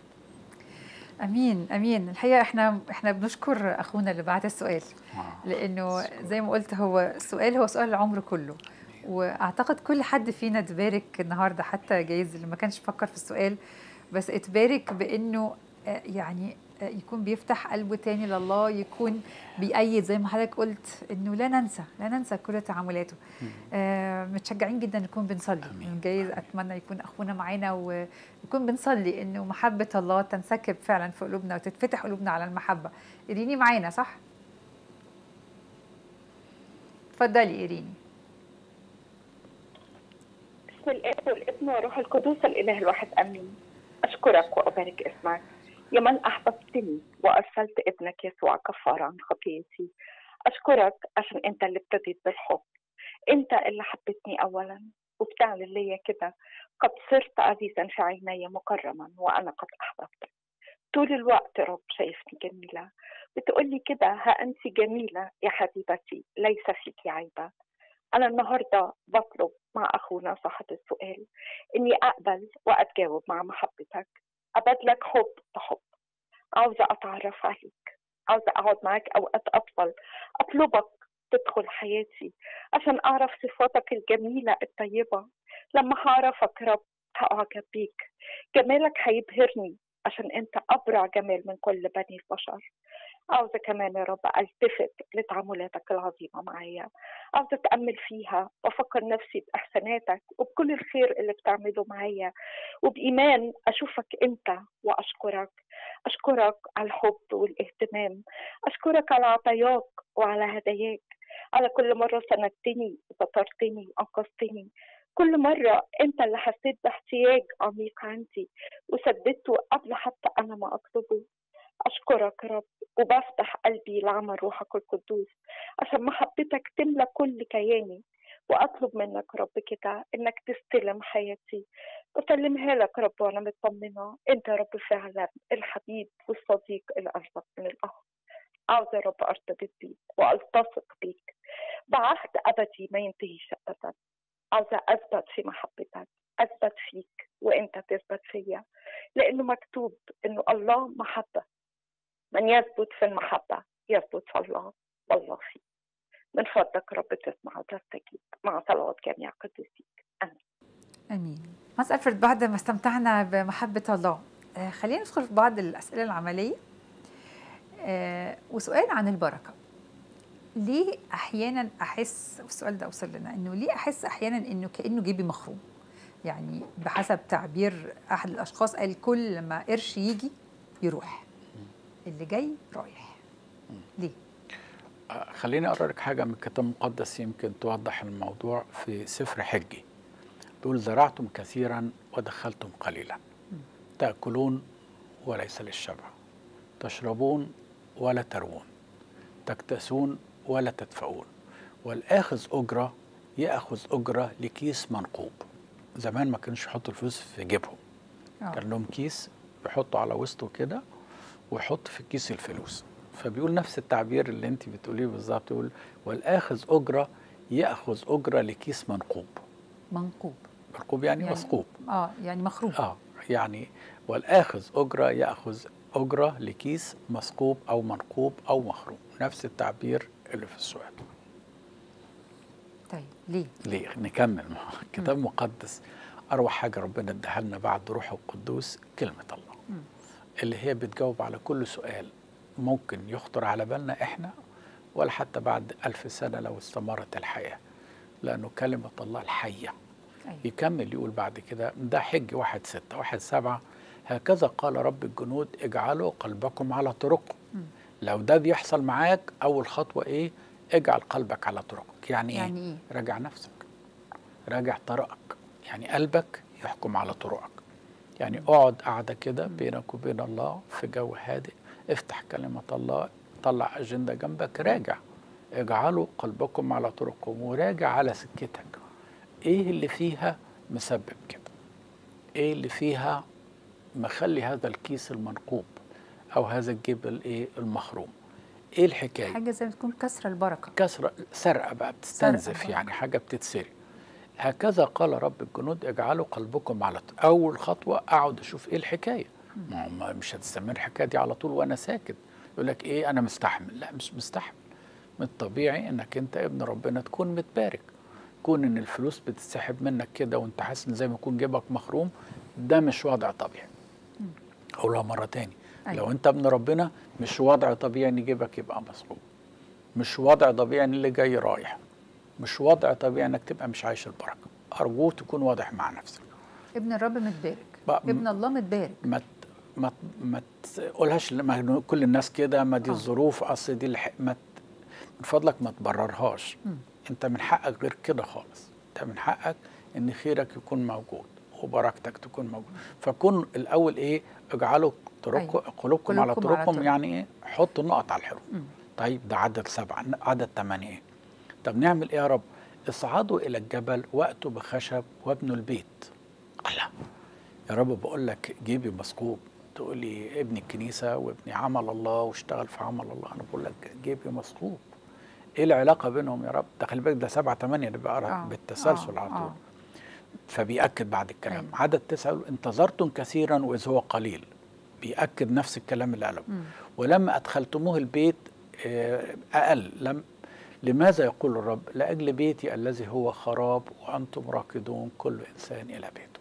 امين امين الحقيقه احنا احنا بنشكر اخونا اللي بعت السؤال لانه زي ما قلت هو السؤال هو سؤال العمر كله واعتقد كل حد فينا اتبارك النهارده حتى جايز اللي ما كانش فكر في السؤال بس اتبارك بانه آه، يعني آه، يكون بيفتح قلبه تاني لله يكون بيأيد زي ما حضرتك قلت انه لا ننسى لا ننسى كل تعاملاته آه متشجعين جدا نكون بنصلي آمين. جايز اتمنى يكون اخونا معانا ونكون بنصلي انه محبه الله تنسكب فعلا في قلوبنا وتتفتح قلوبنا على المحبه ايريني معانا صح اتفضلي ايريني بسم الاب والابن والروح القدس الاله الواحد امين اشكرك وابارك اسمك يا من احببتني وارسلت ابنك يسوع كفاره عن خطيتي اشكرك عشان انت اللي ابتديت بالحب انت اللي حبيتني اولا وبتعمل ليا كده قد صرت عزيزا في عيني مكرما وانا قد احببتك طول الوقت يا رب شايفني جميله بتقولي كده ها انت جميله يا حبيبتي ليس فيك عيبه أنا النهاردة بطلب مع أخونا صاحب السؤال إني أقبل وأتجاوب مع محبتك أبادلك حب بحب عاوزة أتعرف عليك عاوزة أقعد معاك أوقات أطول أطلبك تدخل حياتي عشان أعرف صفاتك الجميلة الطيبة لما هعرفك رب هأعجب بيك جمالك هيبهرني عشان أنت أبرع جمال من كل بني البشر عاوزة كمان يا رب ألتفت لتعاملاتك العظيمة معايا عاوزة أتأمل فيها وأفكر نفسي بإحساناتك وبكل الخير اللي بتعمله معايا وبإيمان أشوفك أنت وأشكرك أشكرك على الحب والاهتمام أشكرك على عطاياك وعلى هداياك على كل مرة سندتني وسترتني وأنقذتني كل مرة أنت اللي حسيت باحتياج عميق عندي وسددته قبل حتى أنا ما أطلبه أشكرك يا رب وبفتح قلبي لعمل روحك القدوس عشان محبتك تملى كل كياني وأطلب منك رب كده إنك تستلم حياتي وسلمها لك رب وأنا مطمنة أنت يا رب فعلا الحبيب والصديق الأرزق من الأخ عاوزة يا رب أرتبط بيك وألتصق بيك بعهد أبدي ما ينتهيش أبدا عاوزة أثبت في محبتك أثبت فيك وأنت تثبت فيا لأنه مكتوب إنه الله محبة من يثبت في المحبة يثبت في الله والله فيه من فضلك رب تسمع وتستجيب مع صلوات جميع قديسيك آمين امين مس الفرد بعد ما استمتعنا بمحبه الله آه خلينا ندخل في بعض الاسئله العمليه آه وسؤال عن البركه ليه احيانا احس والسؤال ده اوصل لنا انه ليه احس احيانا انه كانه جيبي مخروم يعني بحسب تعبير احد الاشخاص قال كل ما قرش يجي يروح اللي جاي رايح ليه آه، خليني اقرا لك حاجه من الكتاب المقدس يمكن توضح الموضوع في سفر حجي بيقول زرعتم كثيرا ودخلتم قليلا تاكلون وليس للشبع تشربون ولا تروون تكتسون ولا تدفعون والآخذ أجرة يأخذ أجرة لكيس منقوب زمان ما كانش يحطوا الفلوس في جيبهم آه. كان لهم كيس يحطوا على وسطه كده ويحط في الكيس الفلوس فبيقول نفس التعبير اللي انت بتقوليه بالظبط يقول والآخذ أجرة يأخذ أجرة لكيس منقوب منقوب منقوب يعني, يعني- مسقوب اه يعني مخروم اه يعني والآخذ أجرة يأخذ أجرة لكيس مسقوب أو منقوب أو مخروم نفس التعبير اللي في السؤال طيب ليه ليه نكمل ما هو الكتاب المقدس أروع حاجة ربنا اداها لنا بعد روحه القدوس كلمة الله مم. اللي هي بتجاوب على كل سؤال ممكن يخطر على بالنا إحنا ولا حتى بعد ألف سنة لو استمرت الحياة لأنه كلمة الله الحية أيوة. يكمل يقول بعد كده ده حج واحد ستة واحد سبعة هكذا قال رب الجنود اجعلوا قلبكم على طرقكم مم. لو ده بيحصل معاك أول خطوة إيه اجعل قلبك على طرقك يعني, يعني إيه ايه راجع نفسك راجع طرقك يعني قلبك يحكم على طرقك يعني اقعد قاعدة كده بينك وبين الله في جو هادئ افتح كلمة الله طلع أجندة جنبك راجع اجعلوا قلبكم على طرقكم وراجع على سكتك ايه اللي فيها مسبب كده ايه اللي فيها مخلي هذا الكيس المنقوب او هذا الجيب الايه المخروم ايه الحكايه حاجه زي ما تكون كسر البركه كسرة سرقة بقى بتستنزف سرقة. يعني حاجة بتتسرق هكذا قال رب الجنود اجعلوا قلبكم على ط- أول خطوة أقعد أشوف إيه الحكاية ما هو ما- مش هتستمر الحكاية دي على طول وأنا ساكت يقول لك إيه أنا مستحمل لا مش مستحمل من الطبيعي إنك أنت ابن ربنا تكون متبارك كون إن الفلوس بتتسحب منك كده وأنت حاسس إن زي ما يكون جيبك مخروم ده مش وضع طبيعي أقولها مرة تاني أيوة. لو أنت ابن ربنا مش وضع طبيعي إن جيبك يبقى مسحوب مش وضع طبيعي ان اللي جاي رايح مش وضع طبيعي انك تبقى مش عايش البركه ارجوك تكون واضح مع نفسك ابن الرب متبارك بقى م- ابن الله متبارك ما ت- ما ت- ما تقولهاش ل- ما كل الناس كده ما دي آه. الظروف اصل دي الح... ما ت... من فضلك ما تبررهاش مم. انت من حقك غير كده خالص انت من حقك ان خيرك يكون موجود وبركتك تكون موجود فكون الاول ايه اجعلوا طرق أيوة. قلوبكم على قلوبكم على طرقكم طرق. يعني ايه حطوا النقط على الحروف مم. طيب ده عدد سبعة عدد ثمانية إيه؟ طب نعمل ايه يا رب اصعدوا الى الجبل واتوا بخشب وابنوا البيت الله يا رب بقول لك جيبي مثقوب تقول لي ابني الكنيسه وابني عمل الله واشتغل في عمل الله انا بقول لك جيبي مثقوب ايه العلاقه بينهم يا رب ده خلي بالك ده سبعة ثمانية اللي بقرا آه، بالتسلسل آه، على طول آه. فبيأكد بعد الكلام أيوة. عدد تسعة يقول انتظرتم كثيرا وإذ هو قليل بيأكد نفس الكلام اللي قاله مم. ولما أدخلتموه البيت آه، أقل لم لماذا يقول الرب لأجل بيتي الذي هو خراب وأنتم راكدون كل إنسان إلى بيته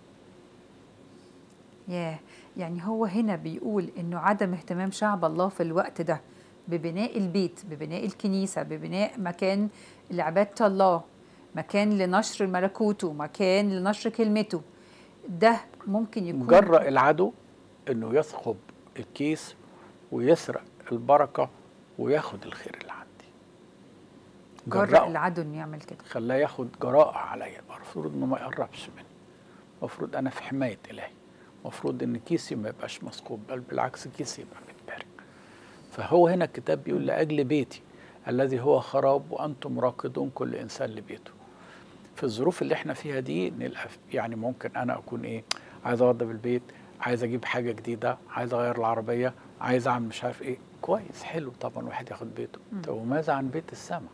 ياه يعني هو هنا بيقول انه عدم اهتمام شعب الله في الوقت ده ببناء البيت ببناء الكنيسة ببناء مكان لعبادة الله مكان لنشر ملكوته مكان لنشر كلمته ده ممكن يكون جرأ العدو إنه يثقب الكيس ويسرق البركة وياخد الخير اللي عندي جرأ جرأه. العدو انه يعمل كده خلاه ياخد جراءة عليا المفروض انه ما يقربش مني المفروض انا في حماية الهي المفروض ان كيسي ما يبقاش مثقوب بل بالعكس كيسي يبقى متبارك فهو هنا الكتاب بيقول لاجل بيتي الذي هو خراب وانتم راكدون كل انسان لبيته في الظروف اللي احنا فيها دي نلقى يعني ممكن انا اكون ايه عايز اوضب البيت عايز اجيب حاجه جديده عايز اغير العربيه عايز اعمل مش عارف ايه كويس حلو طبعا واحد ياخد بيته طب وماذا عن بيت السماء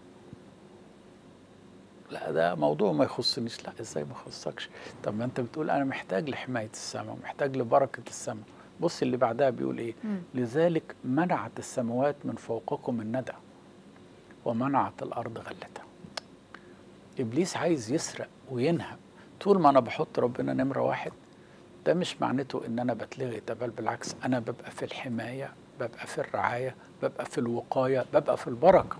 لا ده موضوع ما يخصنيش لا ازاي ما يخصكش طب ما انت بتقول انا محتاج لحمايه السماء محتاج لبركه السماء بص اللي بعدها بيقول ايه مم. لذلك منعت السماوات من فوقكم الندى ومنعت الارض غلتها ابليس عايز يسرق وينهب طول ما انا بحط ربنا نمره واحد ده مش معناته ان انا بتلغي ده بل بالعكس انا ببقى في الحمايه ببقى في الرعايه ببقى في الوقايه ببقى في البركه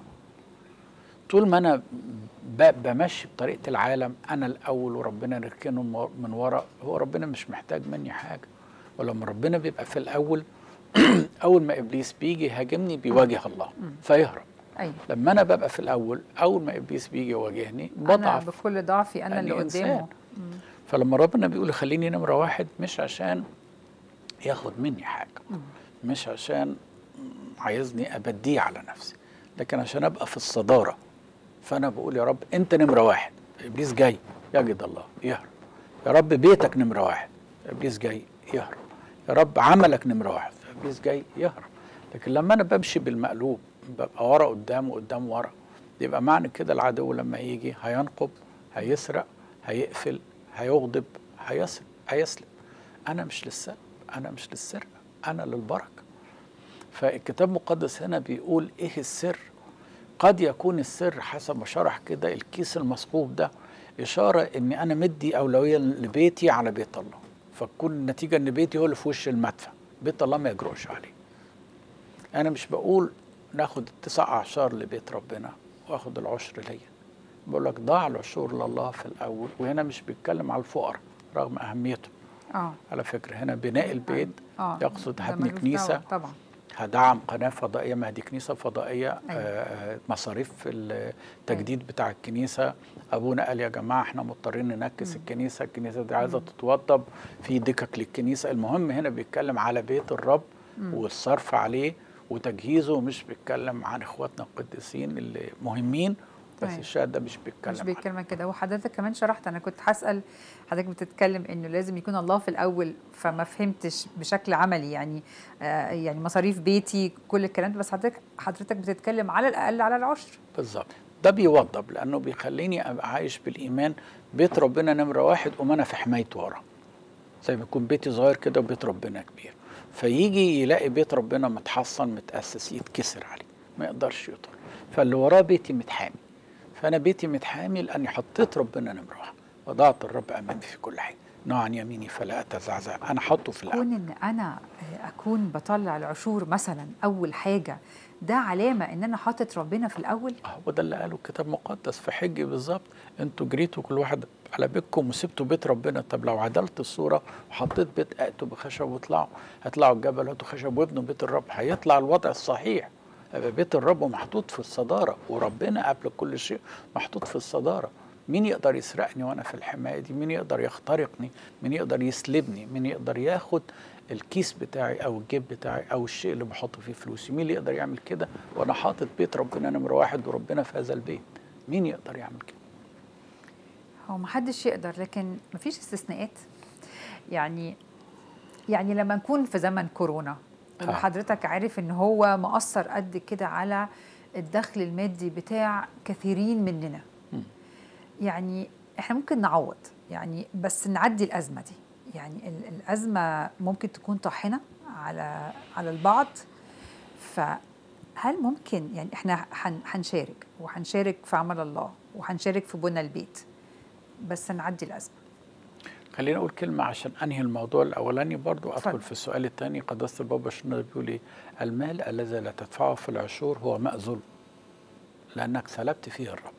طول ما انا ب- بمشي بطريقه العالم انا الاول وربنا يركنه من ور- من ورا هو ربنا مش محتاج مني حاجه ولما ربنا بيبقى في الاول اول ما ابليس بيجي يهاجمني بيواجه الله فيهرب ايوه لما انا ببقى في الاول اول ما ابليس بيجي يواجهني انا بضعف بكل ضعفي انا اللي لأني قدامه إنسان. فلما ربنا بيقول خليني نمرة واحد مش عشان ياخد مني حاجة مش عشان عايزني أبديه على نفسي لكن عشان أبقى في الصدارة فأنا بقول يا رب أنت نمرة واحد إبليس جاي يجد الله يهرب يا رب بيتك نمرة واحد إبليس جاي يهرب يا رب عملك نمرة واحد إبليس جاي يهرب لكن لما أنا بمشي بالمقلوب ببقى ورا قدام وقدام ورا يبقى معنى كده العدو لما يجي هينقب هيسرق هيقفل هيغضب هيسلب هيسلب انا مش للسلب انا مش للسرقه انا للبركه فالكتاب المقدس هنا بيقول ايه السر قد يكون السر حسب ما شرح كده الكيس المثقوب ده اشاره ان انا مدي اولويه لبيتي على بيت الله فتكون النتيجه ان بيتي هو اللي في وش المدفع بيت الله ما يجرؤش عليه انا مش بقول ناخد التسع اعشار لبيت ربنا واخد العشر ليا بقول لك ضاع العشور لله في الاول وهنا مش بيتكلم على الفقراء رغم اهميته اه على فكره هنا بناء البيت اه يقصد ده هبني ملوش كنيسه دعوة طبعا هدعم قناه فضائيه ما دي كنيسه فضائيه أيوة. آه مصاريف التجديد بتاع الكنيسه ابونا قال يا جماعه احنا مضطرين ننكس الكنيسه الكنيسه دي عايزه تتوضب في دكك للكنيسه المهم هنا بيتكلم على بيت الرب والصرف عليه وتجهيزه مش بيتكلم عن اخواتنا القديسين اللي مهمين بس أيوة. الشاهد ده مش بيتكلم مش عنه. بيتكلم عن كده وحضرتك كمان شرحت انا كنت هسال حضرتك بتتكلم انه لازم يكون الله في الاول فما فهمتش بشكل عملي يعني آه يعني مصاريف بيتي كل الكلام ده بس حضرتك حضرتك بتتكلم على الاقل على العشر بالظبط ده بيوضب لانه بيخليني ابقى عايش بالايمان بيت ربنا نمره واحد وما انا في حمايته ورا زي ما يكون بيتي صغير كده وبيت ربنا كبير فيجي يلاقي بيت ربنا متحصن متاسس يتكسر عليه ما يقدرش يطول فاللي وراه بيتي متحامي فانا بيتي متحامي لاني حطيت ربنا نمره واحد وضعت الرب امامي في كل حين نوع عن يميني فلا اتزعزع انا حاطه في الاول كون ان انا آه، اكون بطلع العشور مثلا اول حاجه ده علامه ان انا حاطط ربنا في الاول هو ده اللي قاله الكتاب المقدس في حج بالظبط انتوا جريتوا كل واحد على بيتكم وسبتوا بيت ربنا طب لو عدلت الصوره وحطيت بيت اتوا بخشب واطلعوا هيطلعوا الجبل هاتوا خشب وابنوا بيت الرب هيطلع الوضع الصحيح يبقى بيت الرب محطوط في الصداره وربنا قبل كل شيء محطوط في الصداره مين يقدر يسرقني وانا في الحمايه دي مين يقدر يخترقني مين يقدر يسلبني مين يقدر ياخد الكيس بتاعي او الجيب بتاعي او الشيء اللي بحط فيه فلوسي مين اللي يقدر يعمل كده وانا حاطط بيت ربنا نمره واحد وربنا في هذا البيت مين يقدر يعمل كده هو ما حدش يقدر لكن ما فيش استثناءات يعني يعني لما نكون في زمن كورونا آه. وحضرتك عارف ان هو مأثر قد كده على الدخل المادي بتاع كثيرين مننا مم. يعني احنا ممكن نعوض يعني بس نعدي الازمه دي يعني ال- الازمه ممكن تكون طاحنه على على البعض فهل ممكن يعني احنا هن- هنشارك وهنشارك في عمل الله وهنشارك في بنى البيت بس نعدي الازمه خليني اقول كلمه عشان انهي الموضوع الاولاني برضو ادخل اتفضل. في السؤال الثاني قداسه البابا شنو بيقول ايه المال الذي لا تدفعه في العشور هو ماء ظلم لانك سلبت فيه الرب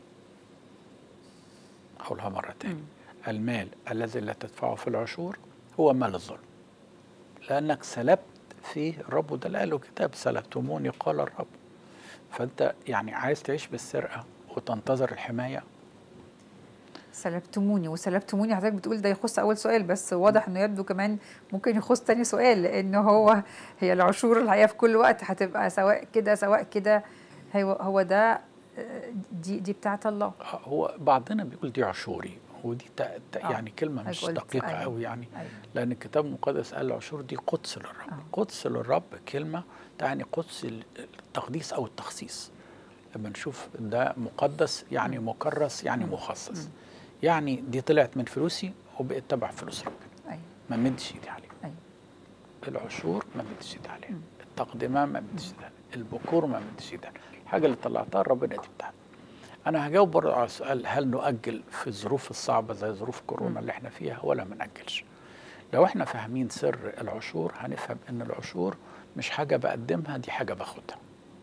اقولها مره تاني المال الذي لا تدفعه في العشور هو مال الظلم لانك سلبت فيه الرب وده اللي قاله الكتاب سلبتموني قال الرب فانت يعني عايز تعيش بالسرقه وتنتظر الحمايه سلبتموني وسلبتموني حضرتك بتقول ده يخص اول سؤال بس واضح انه يبدو كمان ممكن يخص تاني سؤال لانه هو هي العشور الحقيقه في كل وقت هتبقى سواء كده سواء كده هو هو ده آه، دي دي بتاعت الله هو بعضنا بيقول دي عشوري ودي تا تا آه. يعني كلمه مش قلت دقيقه أيوة. قوي يعني أيوة. لان الكتاب المقدس قال العشور دي قدس للرب آه. قدس للرب كلمه تعني قدس التقديس او التخصيص لما نشوف ده مقدس يعني مكرس يعني مخصص يعني دي طلعت من فلوسي وبقت تبع فلوس ربنا ايوه ما مدش ايدي عليه ايوه العشور ما مدش ايدي عليها التقدمه ما مدش ايدي عليها البكور ما مدش ايدي عليها الحاجه اللي طلعتها ربنا دي بتاعتي انا هجاوب برضه على السؤال هل نؤجل في الظروف الصعبه زي ظروف كورونا اللي احنا فيها ولا ما ناجلش لو احنا فاهمين سر العشور هنفهم ان العشور مش حاجه بقدمها دي حاجه باخدها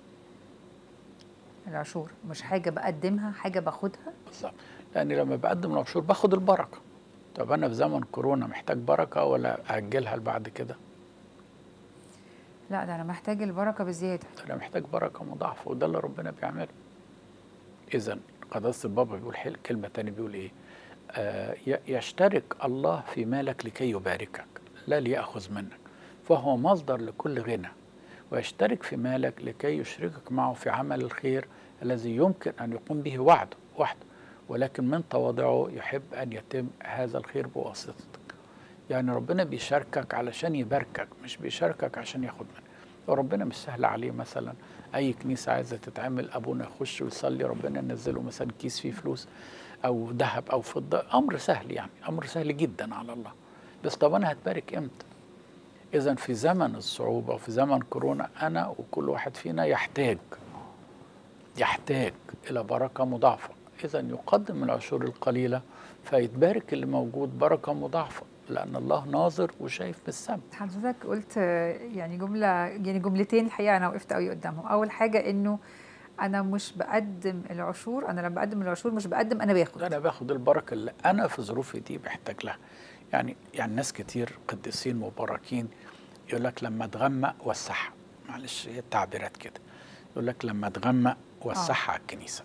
العشور مش حاجه بقدمها حاجه باخدها بالظبط لان لما بقدم العشور باخد البركه طب انا في زمن كورونا محتاج بركه ولا اجلها لبعد كده لا ده انا محتاج البركه بزياده انا محتاج بركه مضاعفه وده اللي ربنا بيعمله اذا قداسه البابا بيقول حل كلمه تاني بيقول ايه آه ي- يشترك الله في مالك لكي يباركك لا ليأخذ منك فهو مصدر لكل غنى ويشترك في مالك لكي يشركك معه في عمل الخير الذي يمكن أن يقوم به وحده وحده ولكن من تواضعه يحب أن يتم هذا الخير بواسطتك يعني ربنا بيشاركك علشان يباركك مش بيشاركك عشان ياخد منك وربنا مش سهل عليه مثلا اي كنيسه عايزه تتعمل ابونا يخش ويصلي ربنا ينزله مثلا كيس فيه فلوس او ذهب او فضه امر سهل يعني امر سهل جدا على الله بس طب انا هتبارك امتى اذا في زمن الصعوبه وفي زمن كورونا انا وكل واحد فينا يحتاج يحتاج الى بركه مضاعفه اذا يقدم العشور القليله فيتبارك اللي موجود بركه مضاعفه لان الله ناظر وشايف بالسماء حضرتك قلت آه، يعني جمله يعني جملتين الحقيقه انا وقفت قوي قدامهم اول حاجه انه انا مش بقدم العشور انا لما بقدم العشور مش بقدم انا باخد انا باخد البركه اللي انا في ظروفي دي محتاج لها يعني يعني ناس كتير قديسين مباركين يقول لك لما اتغمق وسعها معلش هي التعبيرات كده يقول لك لما اتغمق وسعها على الكنيسه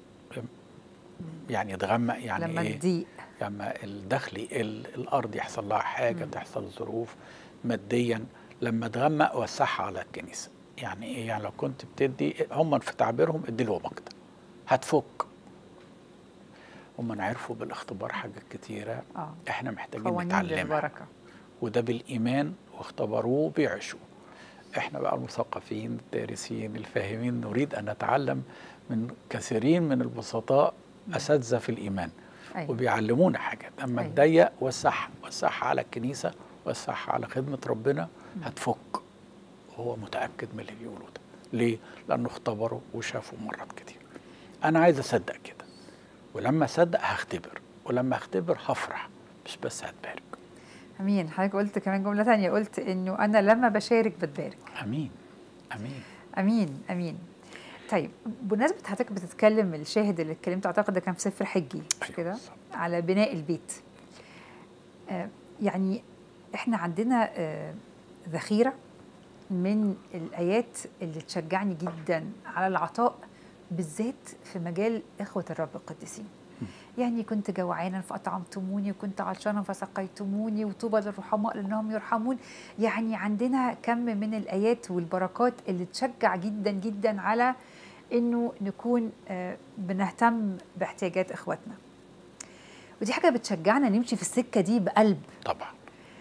يعني اتغمق يعني لما ايه تضيق لما الدخل يقل الارض يحصل لها حاجه تحصل ظروف ماديا لما تغمق وسعها على الكنيسه يعني ايه يعني لو كنت بتدي هم في تعبيرهم ادي له مقدم هتفك هم عرفوا بالاختبار حاجات كتيره اه احنا محتاجين قوانين نتعلمها للبركه وده بالايمان واختبروه وبيعيشوه احنا بقى المثقفين الدارسين الفاهمين نريد ان نتعلم من كثيرين من البسطاء اساتذه في الايمان أيوة. وبيعلمونا حاجات اما أيوة. تضيق وسعها وسعها على الكنيسه وسعها على خدمه ربنا هتفك وهو متاكد من اللي بيقوله ده ليه لانه اختبروا وشافوا مرات كتير انا عايز اصدق كده ولما اصدق هختبر ولما اختبر هفرح مش بس هتبارك امين حضرتك قلت كمان جمله ثانيه قلت انه انا لما بشارك بتبارك امين امين امين امين طيب بمناسبه حضرتك بتتكلم الشاهد اللي اتكلمت اعتقد ده كان في سفر حجي مش أيوة كده بالظبط. على بناء البيت آه يعني احنا عندنا آه ذخيره من الايات اللي تشجعني جدا على العطاء بالذات في مجال اخوه الرب القديسين يعني كنت جوعانا فاطعمتموني وكنت عطشانا فسقيتموني وطوبى للرحماء لانهم يرحمون يعني عندنا كم من الايات والبركات اللي تشجع جدا جدا على انه نكون آه، بنهتم باحتياجات اخواتنا ودي حاجه بتشجعنا نمشي في السكه دي بقلب طبعا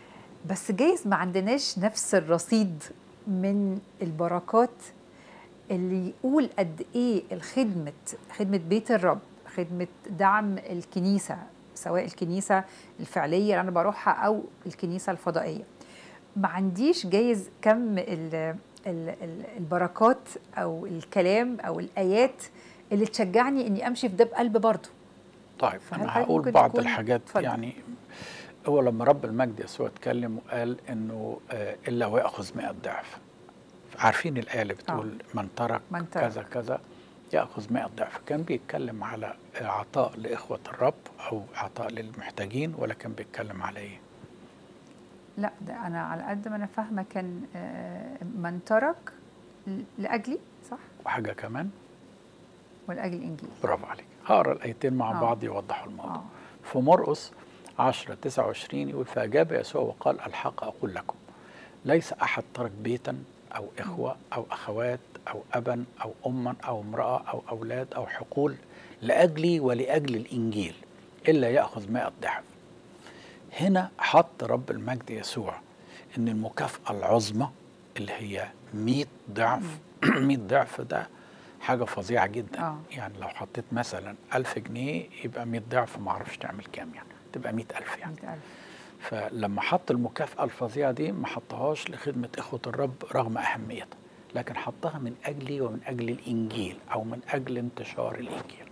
بس جايز ما عندناش نفس الرصيد من البركات اللي يقول قد ايه الخدمه خدمه بيت الرب خدمه دعم الكنيسه سواء الكنيسه الفعليه اللي انا بروحها او الكنيسه الفضائيه ما عنديش جايز كم ال ال ال البركات او الكلام او الايات اللي تشجعني اني امشي في ده بقلب برضه طيب فهل انا حضرتك هقول ممكن بعض تكون- الحاجات اتفضل. يعني هو لما رب المجد يسوع اتكلم وقال انه آه، الا وياخذ 100 ضعف عارفين الايه اللي بتقول من ترك من ترك. كذا كذا ياخذ 100 ضعف كان بيتكلم على عطاء لاخوه الرب او عطاء للمحتاجين ولا كان بيتكلم على ايه لا ده انا على قد ما انا فاهمه كان آه، من ترك ل- لاجلي صح وحاجه كمان ولاجل الانجيل برافو عليك هقرا الايتين مع آه. بعض يوضحوا الموضوع اه في مرقس 10 29 يقول فأجاب يسوع وقال الحق أقول لكم ليس أحد ترك بيتا أو إخوة أو أخوات أو أبا أو أما أو امرأة أو أولاد أو حقول لأجلي ولأجل الإنجيل إلا يأخذ مائة ضعف هنا حط رب المجد يسوع إن المكافأة العظمى اللي هي 100 ضعف 100 ضعف ده حاجة فظيعة جدا آه. يعني لو حطيت مثلا ألف جنيه يبقى 100 ضعف ما اعرفش تعمل كام يعني تبقى 100 ألف يعني 100000 فلما حط المكافأة الفظيعة دي ما حطهاش لخدمة إخوة الرب رغم أهميتها لكن حطها من أجلي ومن أجل الإنجيل أو من أجل انتشار الإنجيل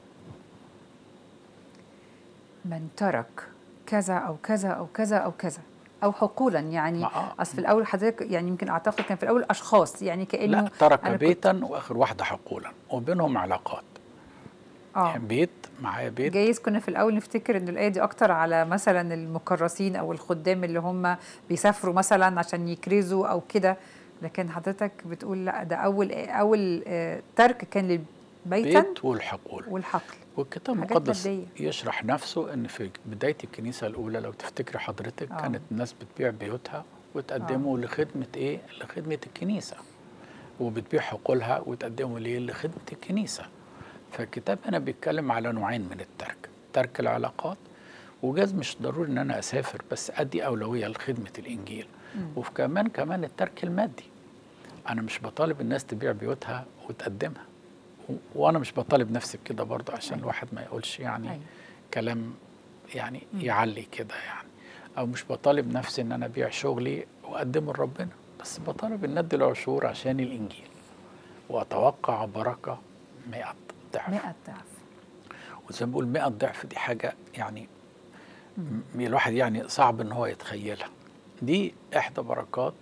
من ترك كذا او كذا او كذا او كذا او حقولا يعني ما آه. اصل في الاول حضرتك يعني يمكن اعتقد كان في الاول اشخاص يعني كانه لا ترك أنا كنت- بيتا وآخر واحدة حقولا وبينهم علاقات اه يعني بيت معايا بيت جايز كنا في الاول نفتكر ان الايه دي اكتر على مثلا المكرسين او الخدام اللي هم بيسافروا مثلا عشان يكرزوا او كده لكن حضرتك بتقول لا ده اول اول آه، ترك كان للبيتا بيت والحقول والحقل والكتاب حاجات المقدس مادية. يشرح نفسه ان في بدايه الكنيسه الاولى لو تفتكري حضرتك آه. كانت الناس بتبيع بيوتها وتقدمه لخدمه ايه؟ لخدمه الكنيسه وبتبيع حقولها وتقدمه ليه؟ لخدمه الكنيسه فالكتاب هنا بيتكلم على نوعين من الترك ترك العلاقات وجاز مش ضروري ان انا اسافر بس ادي اولويه لخدمه الانجيل وفي كمان كمان الترك المادي انا مش بطالب الناس تبيع بيوتها وتقدمها و- وانا مش بطالب نفسي بكده برضه عشان أيوة. الواحد ما يقولش يعني أيوة. كلام يعني يعلي كده يعني او مش بطالب نفسي ان انا ابيع شغلي واقدمه لربنا بس بطالب ان ادي العشور عشان الانجيل واتوقع بركه 100 ضعف 100 ضعف وزي ما بقول 100 ضعف دي حاجه يعني م- الواحد يعني صعب ان هو يتخيلها دي احدى بركات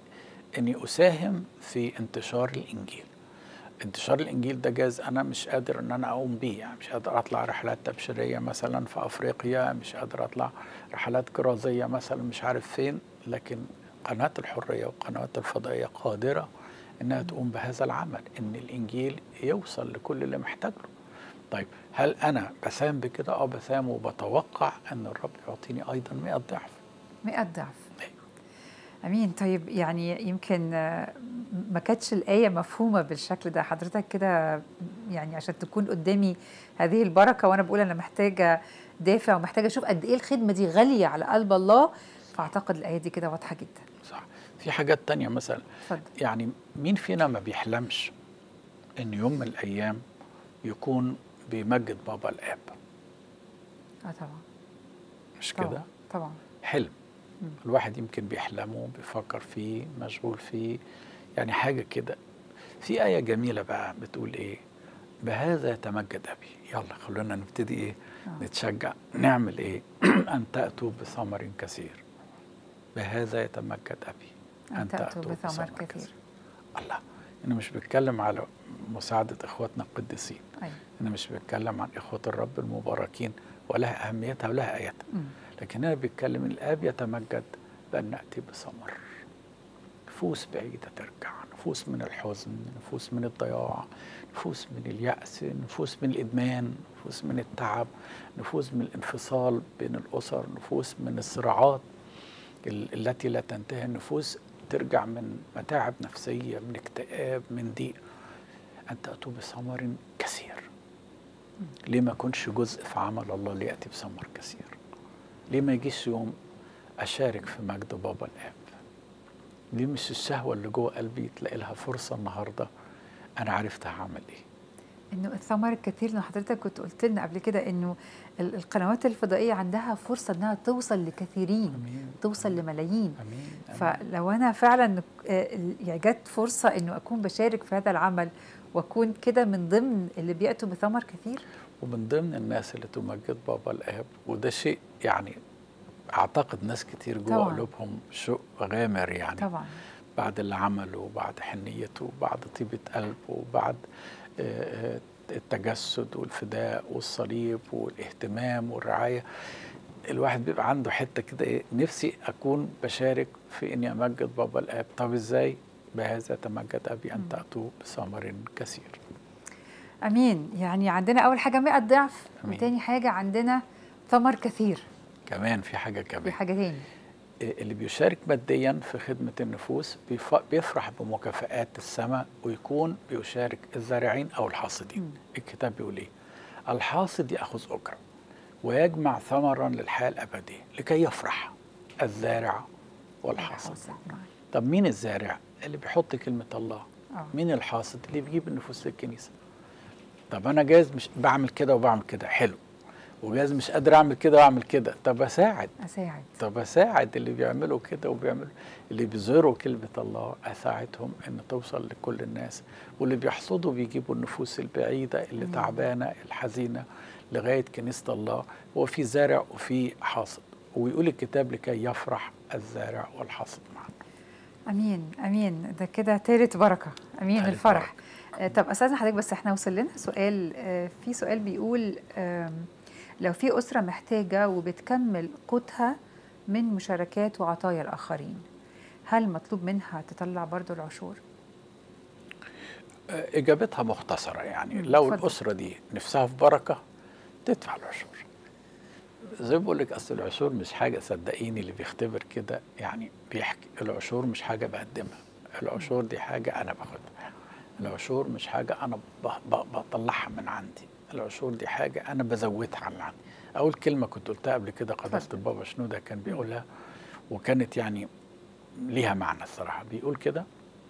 اني اساهم في انتشار الانجيل انتشار الانجيل ده جاز انا مش قادر ان انا اقوم بيه يعني مش قادر اطلع رحلات تبشيريه مثلا في افريقيا مش قادر اطلع رحلات كرازيه مثلا مش عارف فين لكن قناه الحريه والقنوات الفضائيه قادره انها تقوم بهذا العمل ان الانجيل يوصل لكل اللي محتاج له طيب هل انا بساهم بكده اه بساهم وبتوقع ان الرب يعطيني ايضا 100 ضعف 100 ضعف أيوة. امين طيب يعني يمكن آه، ما كانتش الايه مفهومه بالشكل ده حضرتك كده يعني عشان تكون قدامي هذه البركه وانا بقول انا محتاجه دافع ومحتاجه اشوف قد ايه الخدمه دي غاليه على قلب الله فاعتقد الايه دي كده واضحه جدا صح في حاجات تانية مثلا اتفضل يعني مين فينا ما بيحلمش ان يوم من الايام يكون بيمجد بابا الاب اه طبعا مش طبعا كده طبعا حلم مم. الواحد يمكن بيحلمه بيفكر فيه مشغول فيه يعني حاجة كده في آية جميلة بقى بتقول إيه بهذا يتمجد أبي يلا خلونا نبتدي إيه آه. نتشجع نعمل إيه أن تأتوا بثمر كثير بهذا يتمجد أبي أن تأتوا بثمر كثير. الله أنا مش بتكلم على مساعدة إخواتنا القديسين ايوه أنا مش بتكلم عن إخوة الرب المباركين ولها أهميتها ولها آياتها مم. لكن هنا بيتكلم الآب يتمجد بأن نأتي بثمر نفوس بعيدة ترجع نفوس من الحزن نفوس من الضياع نفوس من اليأس نفوس من الإدمان نفوس من التعب نفوس من الانفصال بين الأسر نفوس من الصراعات ال- التي لا تنتهي النفوس ترجع من متاعب نفسية من اكتئاب من ضيق أن تأتوا بثمر كثير ليه ما أكونش جزء في عمل الله ليأتي بثمر كثير ليه ما يجيش يوم أشارك في مجد بابا الآب ليه مش الشهوة اللي جوه قلبي تلاقي لها فرصة النهاردة انا عرفت هعمل ايه انه الثمر الكثير اللي حضرتك كنت قلت لنا قبل كده انه ال- القنوات الفضائيه عندها فرصه انها توصل لكثيرين امين توصل لملايين امين آمين. فلو انا فعلا آه، يعني جت فرصه انه اكون بشارك في هذا العمل واكون كده من ضمن اللي بياتوا بثمر كثير ومن ضمن الناس اللي تمجد بابا الاب وده شيء يعني اعتقد ناس كتير جوه طبعاً. قلوبهم شوق غامر يعني طبعا بعد اللي عمله وبعد حنيته وبعد طيبة قلبه وبعد آه، آه، التجسد والفداء والصليب والاهتمام والرعاية الواحد بيبقى عنده حتة كده إيه نفسي أكون بشارك في إني أمجد بابا الآب طب إزاي بهذا تمجد أبي أن تأتوا بثمر كثير امين يعني عندنا اول حاجه 100 ضعف أمين. وتاني حاجه عندنا ثمر كثير كمان في حاجة دي كمان حاجه تاني اللي بيشارك ماديا في خدمة النفوس بيف- بيفرح بمكافآت السماء ويكون بيشارك الزارعين أو الحاصدين مم. الكتاب بيقول إيه الحاصد يأخذ أجرة ويجمع ثمرا للحياة الأبدية لكي يفرح الزارع والحاصد الحاصد. نعم. طب مين الزارع اللي بيحط كلمة الله آه. مين الحاصد اللي بيجيب النفوس للكنيسة طب أنا جايز مش بعمل كده وبعمل كده حلو وجايز مش قادر أعمل كده وأعمل كده طب أساعد اساعد طب اساعد اللي بيعملوا كده وبيعملوا اللي بيظهروا كلمه الله اساعدهم ان توصل لكل الناس واللي بيحصدوا بيجيبوا النفوس البعيده اللي مم. تعبانه الحزينه لغايه كنيسه الله هو في زارع وفي حاصد ويقول الكتاب لكي يفرح الزارع والحاصد معا امين امين ده كده تالت بركه امين تالت الفرح آه، طب استاذن حضرتك بس احنا وصل لنا سؤال آه، في سؤال بيقول آم، لو في اسره محتاجه وبتكمل قوتها من مشاركات وعطايا الاخرين هل مطلوب منها تطلع برضو العشور آه، اجابتها مختصره يعني مم، لو اتفضل. الاسره دي نفسها في بركه تدفع العشور زي ما بقول لك اصل العشور مش حاجه صدقيني اللي بيختبر كده يعني بيحكي العشور مش حاجه بقدمها العشور دي حاجه انا باخدها العشور مش حاجه انا ب- ب- بطلعها من عندي العشور دي حاجه انا بزودها عن عندي اول كلمه كنت قلتها قبل كده قداسه اتفضل. البابا شنوده كان بيقولها وكانت يعني ليها معنى الصراحه بيقول كده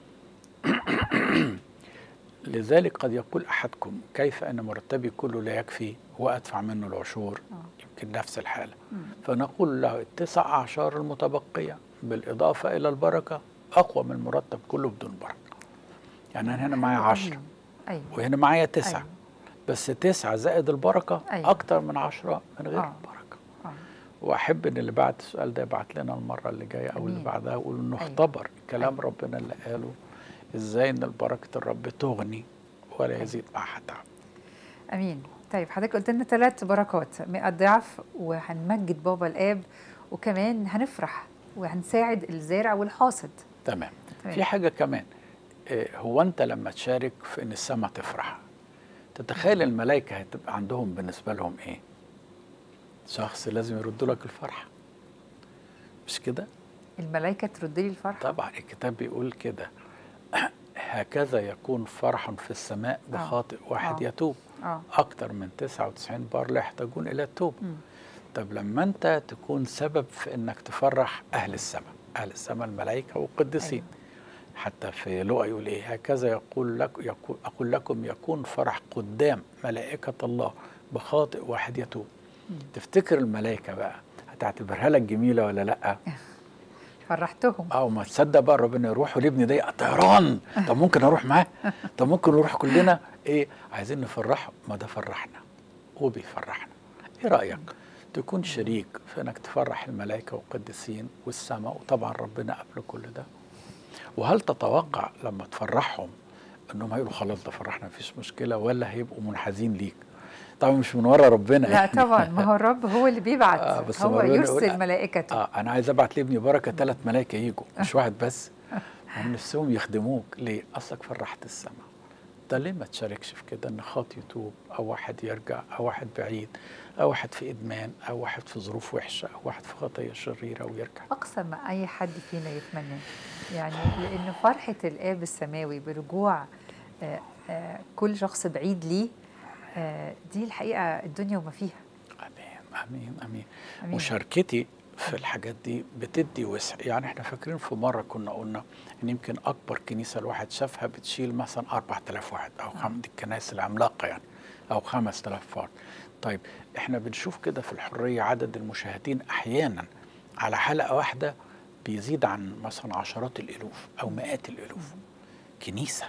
لذلك قد يقول احدكم كيف ان مرتبي كله لا يكفي وادفع منه العشور آه. يمكن نفس الحاله مم. فنقول له التسع اعشار المتبقيه بالاضافه الى البركه اقوى من المرتب كله بدون بركه يعني انا هنا معايا حلو عشرة أوي. ايوه وهنا معايا تسعة أيوة. بس تسعة زائد البركة أيوة. أكتر من عشرة من غير آه. البركة آه. وأحب إن اللي بعت السؤال ده يبعت لنا المرة اللي جاية أو اللي أمين. بعدها يقول إنه أيوة. اختبر كلام أيوة. ربنا اللي قاله إزاي إن البركة الرب تغني ولا يزيد معها تعب امين طيب حضرتك قلت لنا ثلاث بركات 100 ضعف وهنمجد بابا الاب وكمان هنفرح وهنساعد الزارع والحاصد تمام تمام. في حاجة كمان إيه، هو أنت لما تشارك في إن السماء تفرح تتخيل الملائكة هتبقى عندهم بالنسبة لهم إيه؟ شخص لازم يرد لك الفرحة مش كده؟ الملائكه ترد لي الفرح طبعا الكتاب بيقول كده هكذا يكون فرح في السماء آه. بخاطئ واحد آه. يتوب اه أكثر من 99 بار لا يحتاجون إلى التوب مم. طب لما أنت تكون سبب في إنك تفرح أهل السماء أهل السماء الملائكة والقديسين أيوة. حتى في لقا يقول إيه هكذا يقول لك يقول أقول لكم يكون فرح قدام ملائكة الله بخاطئ واحد يتوب مم. تفتكر الملائكة بقى هتعتبرها لك جميلة ولا لأ؟ فرحتهم اه وما تصدق بقى ربنا يروح ولابني ده طيران طب ممكن اروح معاه طب ممكن نروح كلنا ايه عايزين نفرحه ما ده فرحنا وبيفرحنا ايه رايك تكون شريك في انك تفرح الملائكه والقديسين والسماء وطبعا ربنا قبل كل ده وهل تتوقع لما تفرحهم انهم هيقولوا خلاص ده فرحنا مفيش مشكله ولا هيبقوا منحازين ليك طبعا مش من ورا ربنا لا يعني. طبعا ما هو الرب هو اللي بيبعت آه، بس هو ربنا يقول- يرسل ملائكته اه انا عايز ابعت لابني بركه ثلاث ملائكه يجوا مش واحد بس هم نفسهم يخدموك ليه؟ اصلك فرحت السماء ده ليه ما تشاركش في كده ان خاطي يتوب او واحد يرجع او واحد بعيد او واحد في ادمان او واحد في ظروف وحشه او واحد في خطيه شريره ويرجع اقصى ما اي حد فينا يتمناه يعني لان فرحه الاب السماوي برجوع آه، آه، كل شخص بعيد ليه آه، دي الحقيقه الدنيا وما فيها امين امين امين أمين. مشاركتي في الحاجات دي بتدي وسع يعني احنا فاكرين في مره كنا قلنا ان يمكن اكبر كنيسه الواحد شافها بتشيل مثلا 4000 واحد او خم دي الكنائس العملاقه يعني او 5000 فرد طيب احنا بنشوف كده في الحريه عدد المشاهدين احيانا على حلقه واحده بيزيد عن مثلا عشرات الالوف او مئات الالوف كنيسه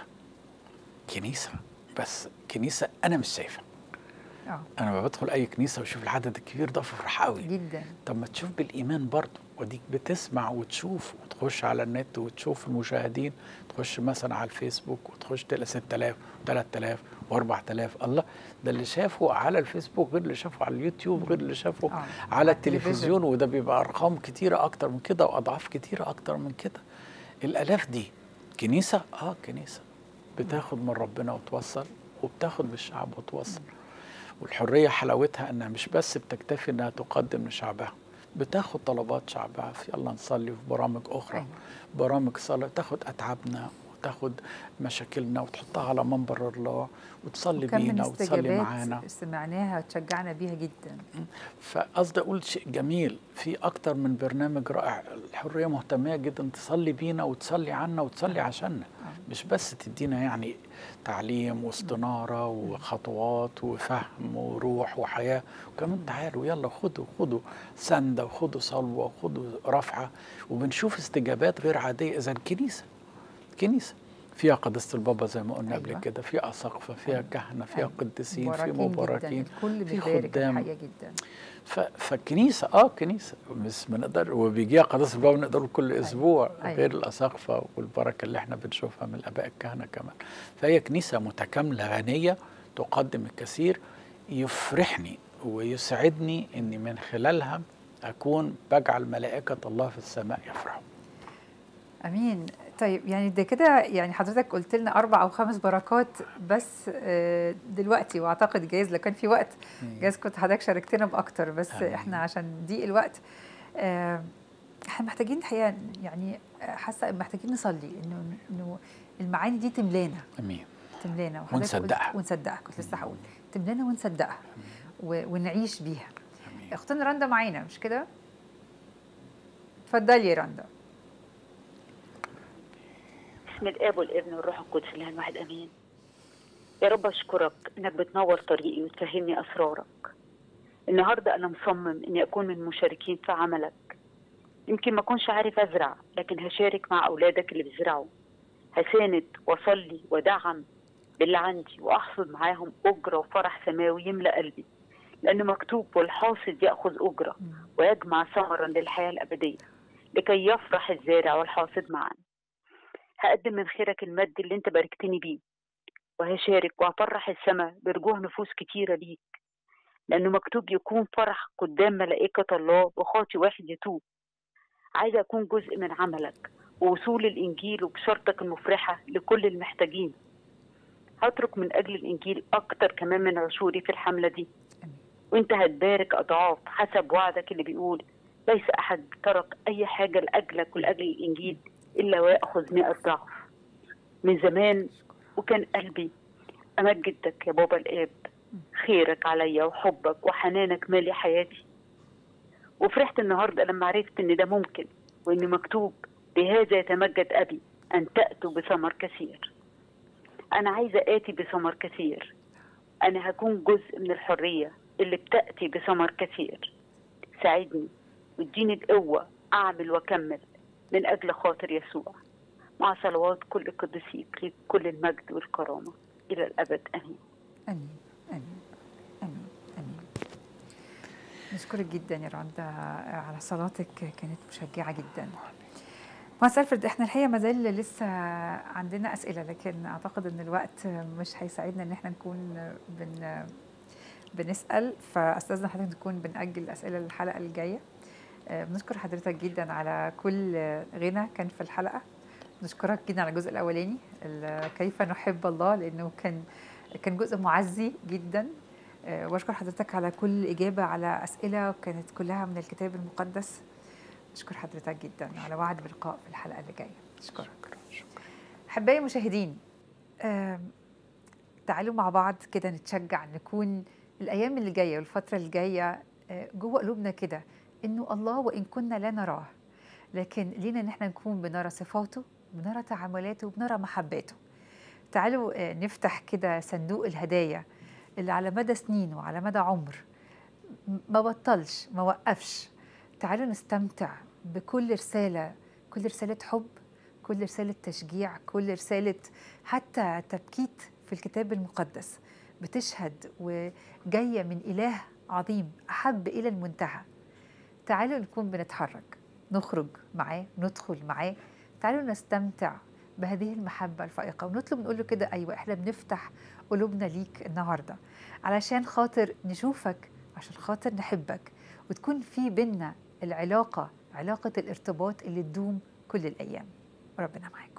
كنيسه بس كنيسه انا مش شايفها اه انا لما بدخل اي كنيسه واشوف العدد الكبير ده بفرح قوي جدا طب ما تشوف بالايمان برضه وديك بتسمع وتشوف وتخش على النت وتشوف المشاهدين تخش مثلا على الفيسبوك وتخش تلاقي 6000 و3000 و4000 الله ده اللي شافه على الفيسبوك غير اللي شافه على اليوتيوب غير اللي شافه آه. على التلفزيون وده بيبقى ارقام كتيره اكتر من كده واضعاف كتيره اكتر من كده الالاف دي كنيسه اه كنيسه بتاخد من ربنا وتوصل وبتاخد بالشعب وتوصل والحريه حلاوتها انها مش بس بتكتفي انها تقدم لشعبها بتاخد طلبات شعبها في يلا نصلي في برامج اخرى أيوة. برامج صلاه تاخد اتعابنا وتاخد مشاكلنا وتحطها على منبر الله وتصلي وكم من بينا وتصلي معانا استجابات سمعناها وتشجعنا بيها جدا فقصدي اقول شيء جميل في اكتر من برنامج رائع الحريه مهتميه جدا تصلي بينا وتصلي عنا وتصلي عشاننا مش بس تدينا يعني تعليم واستناره وخطوات وفهم وروح وحياه وكمان تعالوا يلا خدوا خدوا سنده وخدوا صلوه وخدوا رفعه وبنشوف استجابات غير عاديه اذا كنيسه كنيسه فيها قداسه البابا زي ما قلنا قبل أيوة. كده فيها اساقفه فيها أيوة. كهنه فيها أيوة. قديسين في مباركين مباركين جدا الكل في بيبارك خدام. الحقيقه جدا ف... فالكنيسه اه كنيسه مش بنقدر وبيجيها قداسه البابا نقدر كل اسبوع أيوة. غير الاساقفه والبركه اللي احنا بنشوفها من الاباء الكهنه كمان فهي كنيسه متكامله غنيه تقدم الكثير يفرحني ويسعدني اني من خلالها اكون بجعل ملائكه الله في السماء يفرحوا امين طيب يعني ده كده يعني حضرتك قلت لنا اربع او خمس بركات بس آه، دلوقتي واعتقد جايز لو كان في وقت جايز كنت حضرتك شاركتنا باكتر بس آمين. احنا عشان ضيق الوقت آه، احنا محتاجين الحقيقه يعني آه، حاسه محتاجين نصلي انه انه المعاني دي تملانا امين تملانا وحضرتك قلت- ونصدقها. ونصدقها كنت لسه هقول تملانا ونصدقها و- ونعيش بيها امين اختنا رندا معانا مش كده؟ اتفضلي يا رندا بسم الاب والابن والروح القدس الاله الواحد امين يا رب اشكرك انك بتنور طريقي وتفهمني اسرارك النهارده انا مصمم اني اكون من المشاركين في عملك يمكن ما اكونش عارف ازرع لكن هشارك مع اولادك اللي بيزرعوا هساند واصلي ودعم باللي عندي واحصد معاهم اجره وفرح سماوي يملا قلبي لان مكتوب والحاصد ياخذ اجره ويجمع ثمرا للحياه الابديه لكي يفرح الزارع والحاصد معا هقدم من خيرك المد اللي انت باركتني بيه وهشارك وهفرح السماء برجوع نفوس كتيرة ليك لأنه مكتوب يكون فرح قدام ملائكة الله وخاطي واحد يتوب عايزة أكون جزء من عملك ووصول الإنجيل وبشرطك المفرحة لكل المحتاجين هترك من أجل الإنجيل أكتر كمان من عشوري في الحملة دي وانت هتبارك أضعاف حسب وعدك اللي بيقول ليس أحد ترك أي حاجة لأجلك ولأجل الإنجيل إلا ويأخذ مئة ضعف من زمان وكان قلبي أمجدك يا بابا الآب خيرك عليا وحبك وحنانك مالي حياتي وفرحت النهاردة لما عرفت إن ده ممكن وإن مكتوب بهذا يتمجد أبي أن تأتوا بثمر كثير أنا عايزة آتي بثمر كثير أنا هكون جزء من الحرية اللي بتأتي بثمر كثير ساعدني واديني القوة أعمل وأكمل من أجل خاطر يسوع مع صلوات كل قدسيك لك كل المجد والكرامة إلى الأبد آمين امين امين امين امين نشكرك جدا يا رندا على صلاتك كانت مشجعه جدا مهندس الفرد احنا الحقيقه ما زال لسه عندنا اسئله لكن اعتقد ان الوقت مش هيساعدنا ان احنا نكون بن بنسال فاستاذنا حضرتك نكون بنأجل الاسئله للحلقه الجايه آه، بنشكر حضرتك جدا على كل غنى كان في الحلقه نشكرك جدا على الجزء الاولاني ال- كيف نحب الله لانه كان كان جزء معزي جدا آه، واشكر حضرتك على كل اجابه على اسئله كانت كلها من الكتاب المقدس اشكر حضرتك جدا على وعد بلقاء في الحلقه اللي جايه اشكرك احبائي المشاهدين آم، تعالوا مع بعض كده نتشجع نكون الايام اللي جايه والفتره اللي جايه آه، جوه قلوبنا كده انه الله وان كنا لا نراه لكن لينا ان احنا نكون بنرى صفاته بنرى تعاملاته وبنرى محباته تعالوا آه، نفتح كده صندوق الهدايا اللي على مدى سنين وعلى مدى عمر م- ما بطلش ما وقفش تعالوا نستمتع بكل رسالة كل رسالة حب كل رسالة تشجيع كل رسالة حتى تبكيت في الكتاب المقدس بتشهد وجاية من إله عظيم أحب إلى المنتهى تعالوا نكون بنتحرك نخرج معاه ندخل معاه تعالوا نستمتع بهذه المحبة الفائقة ونطلب نقول له كده أيوة إحنا بنفتح قلوبنا ليك النهاردة علشان خاطر نشوفك عشان خاطر نحبك وتكون في بينا العلاقة علاقة الارتباط اللي تدوم كل الأيام ربنا معاك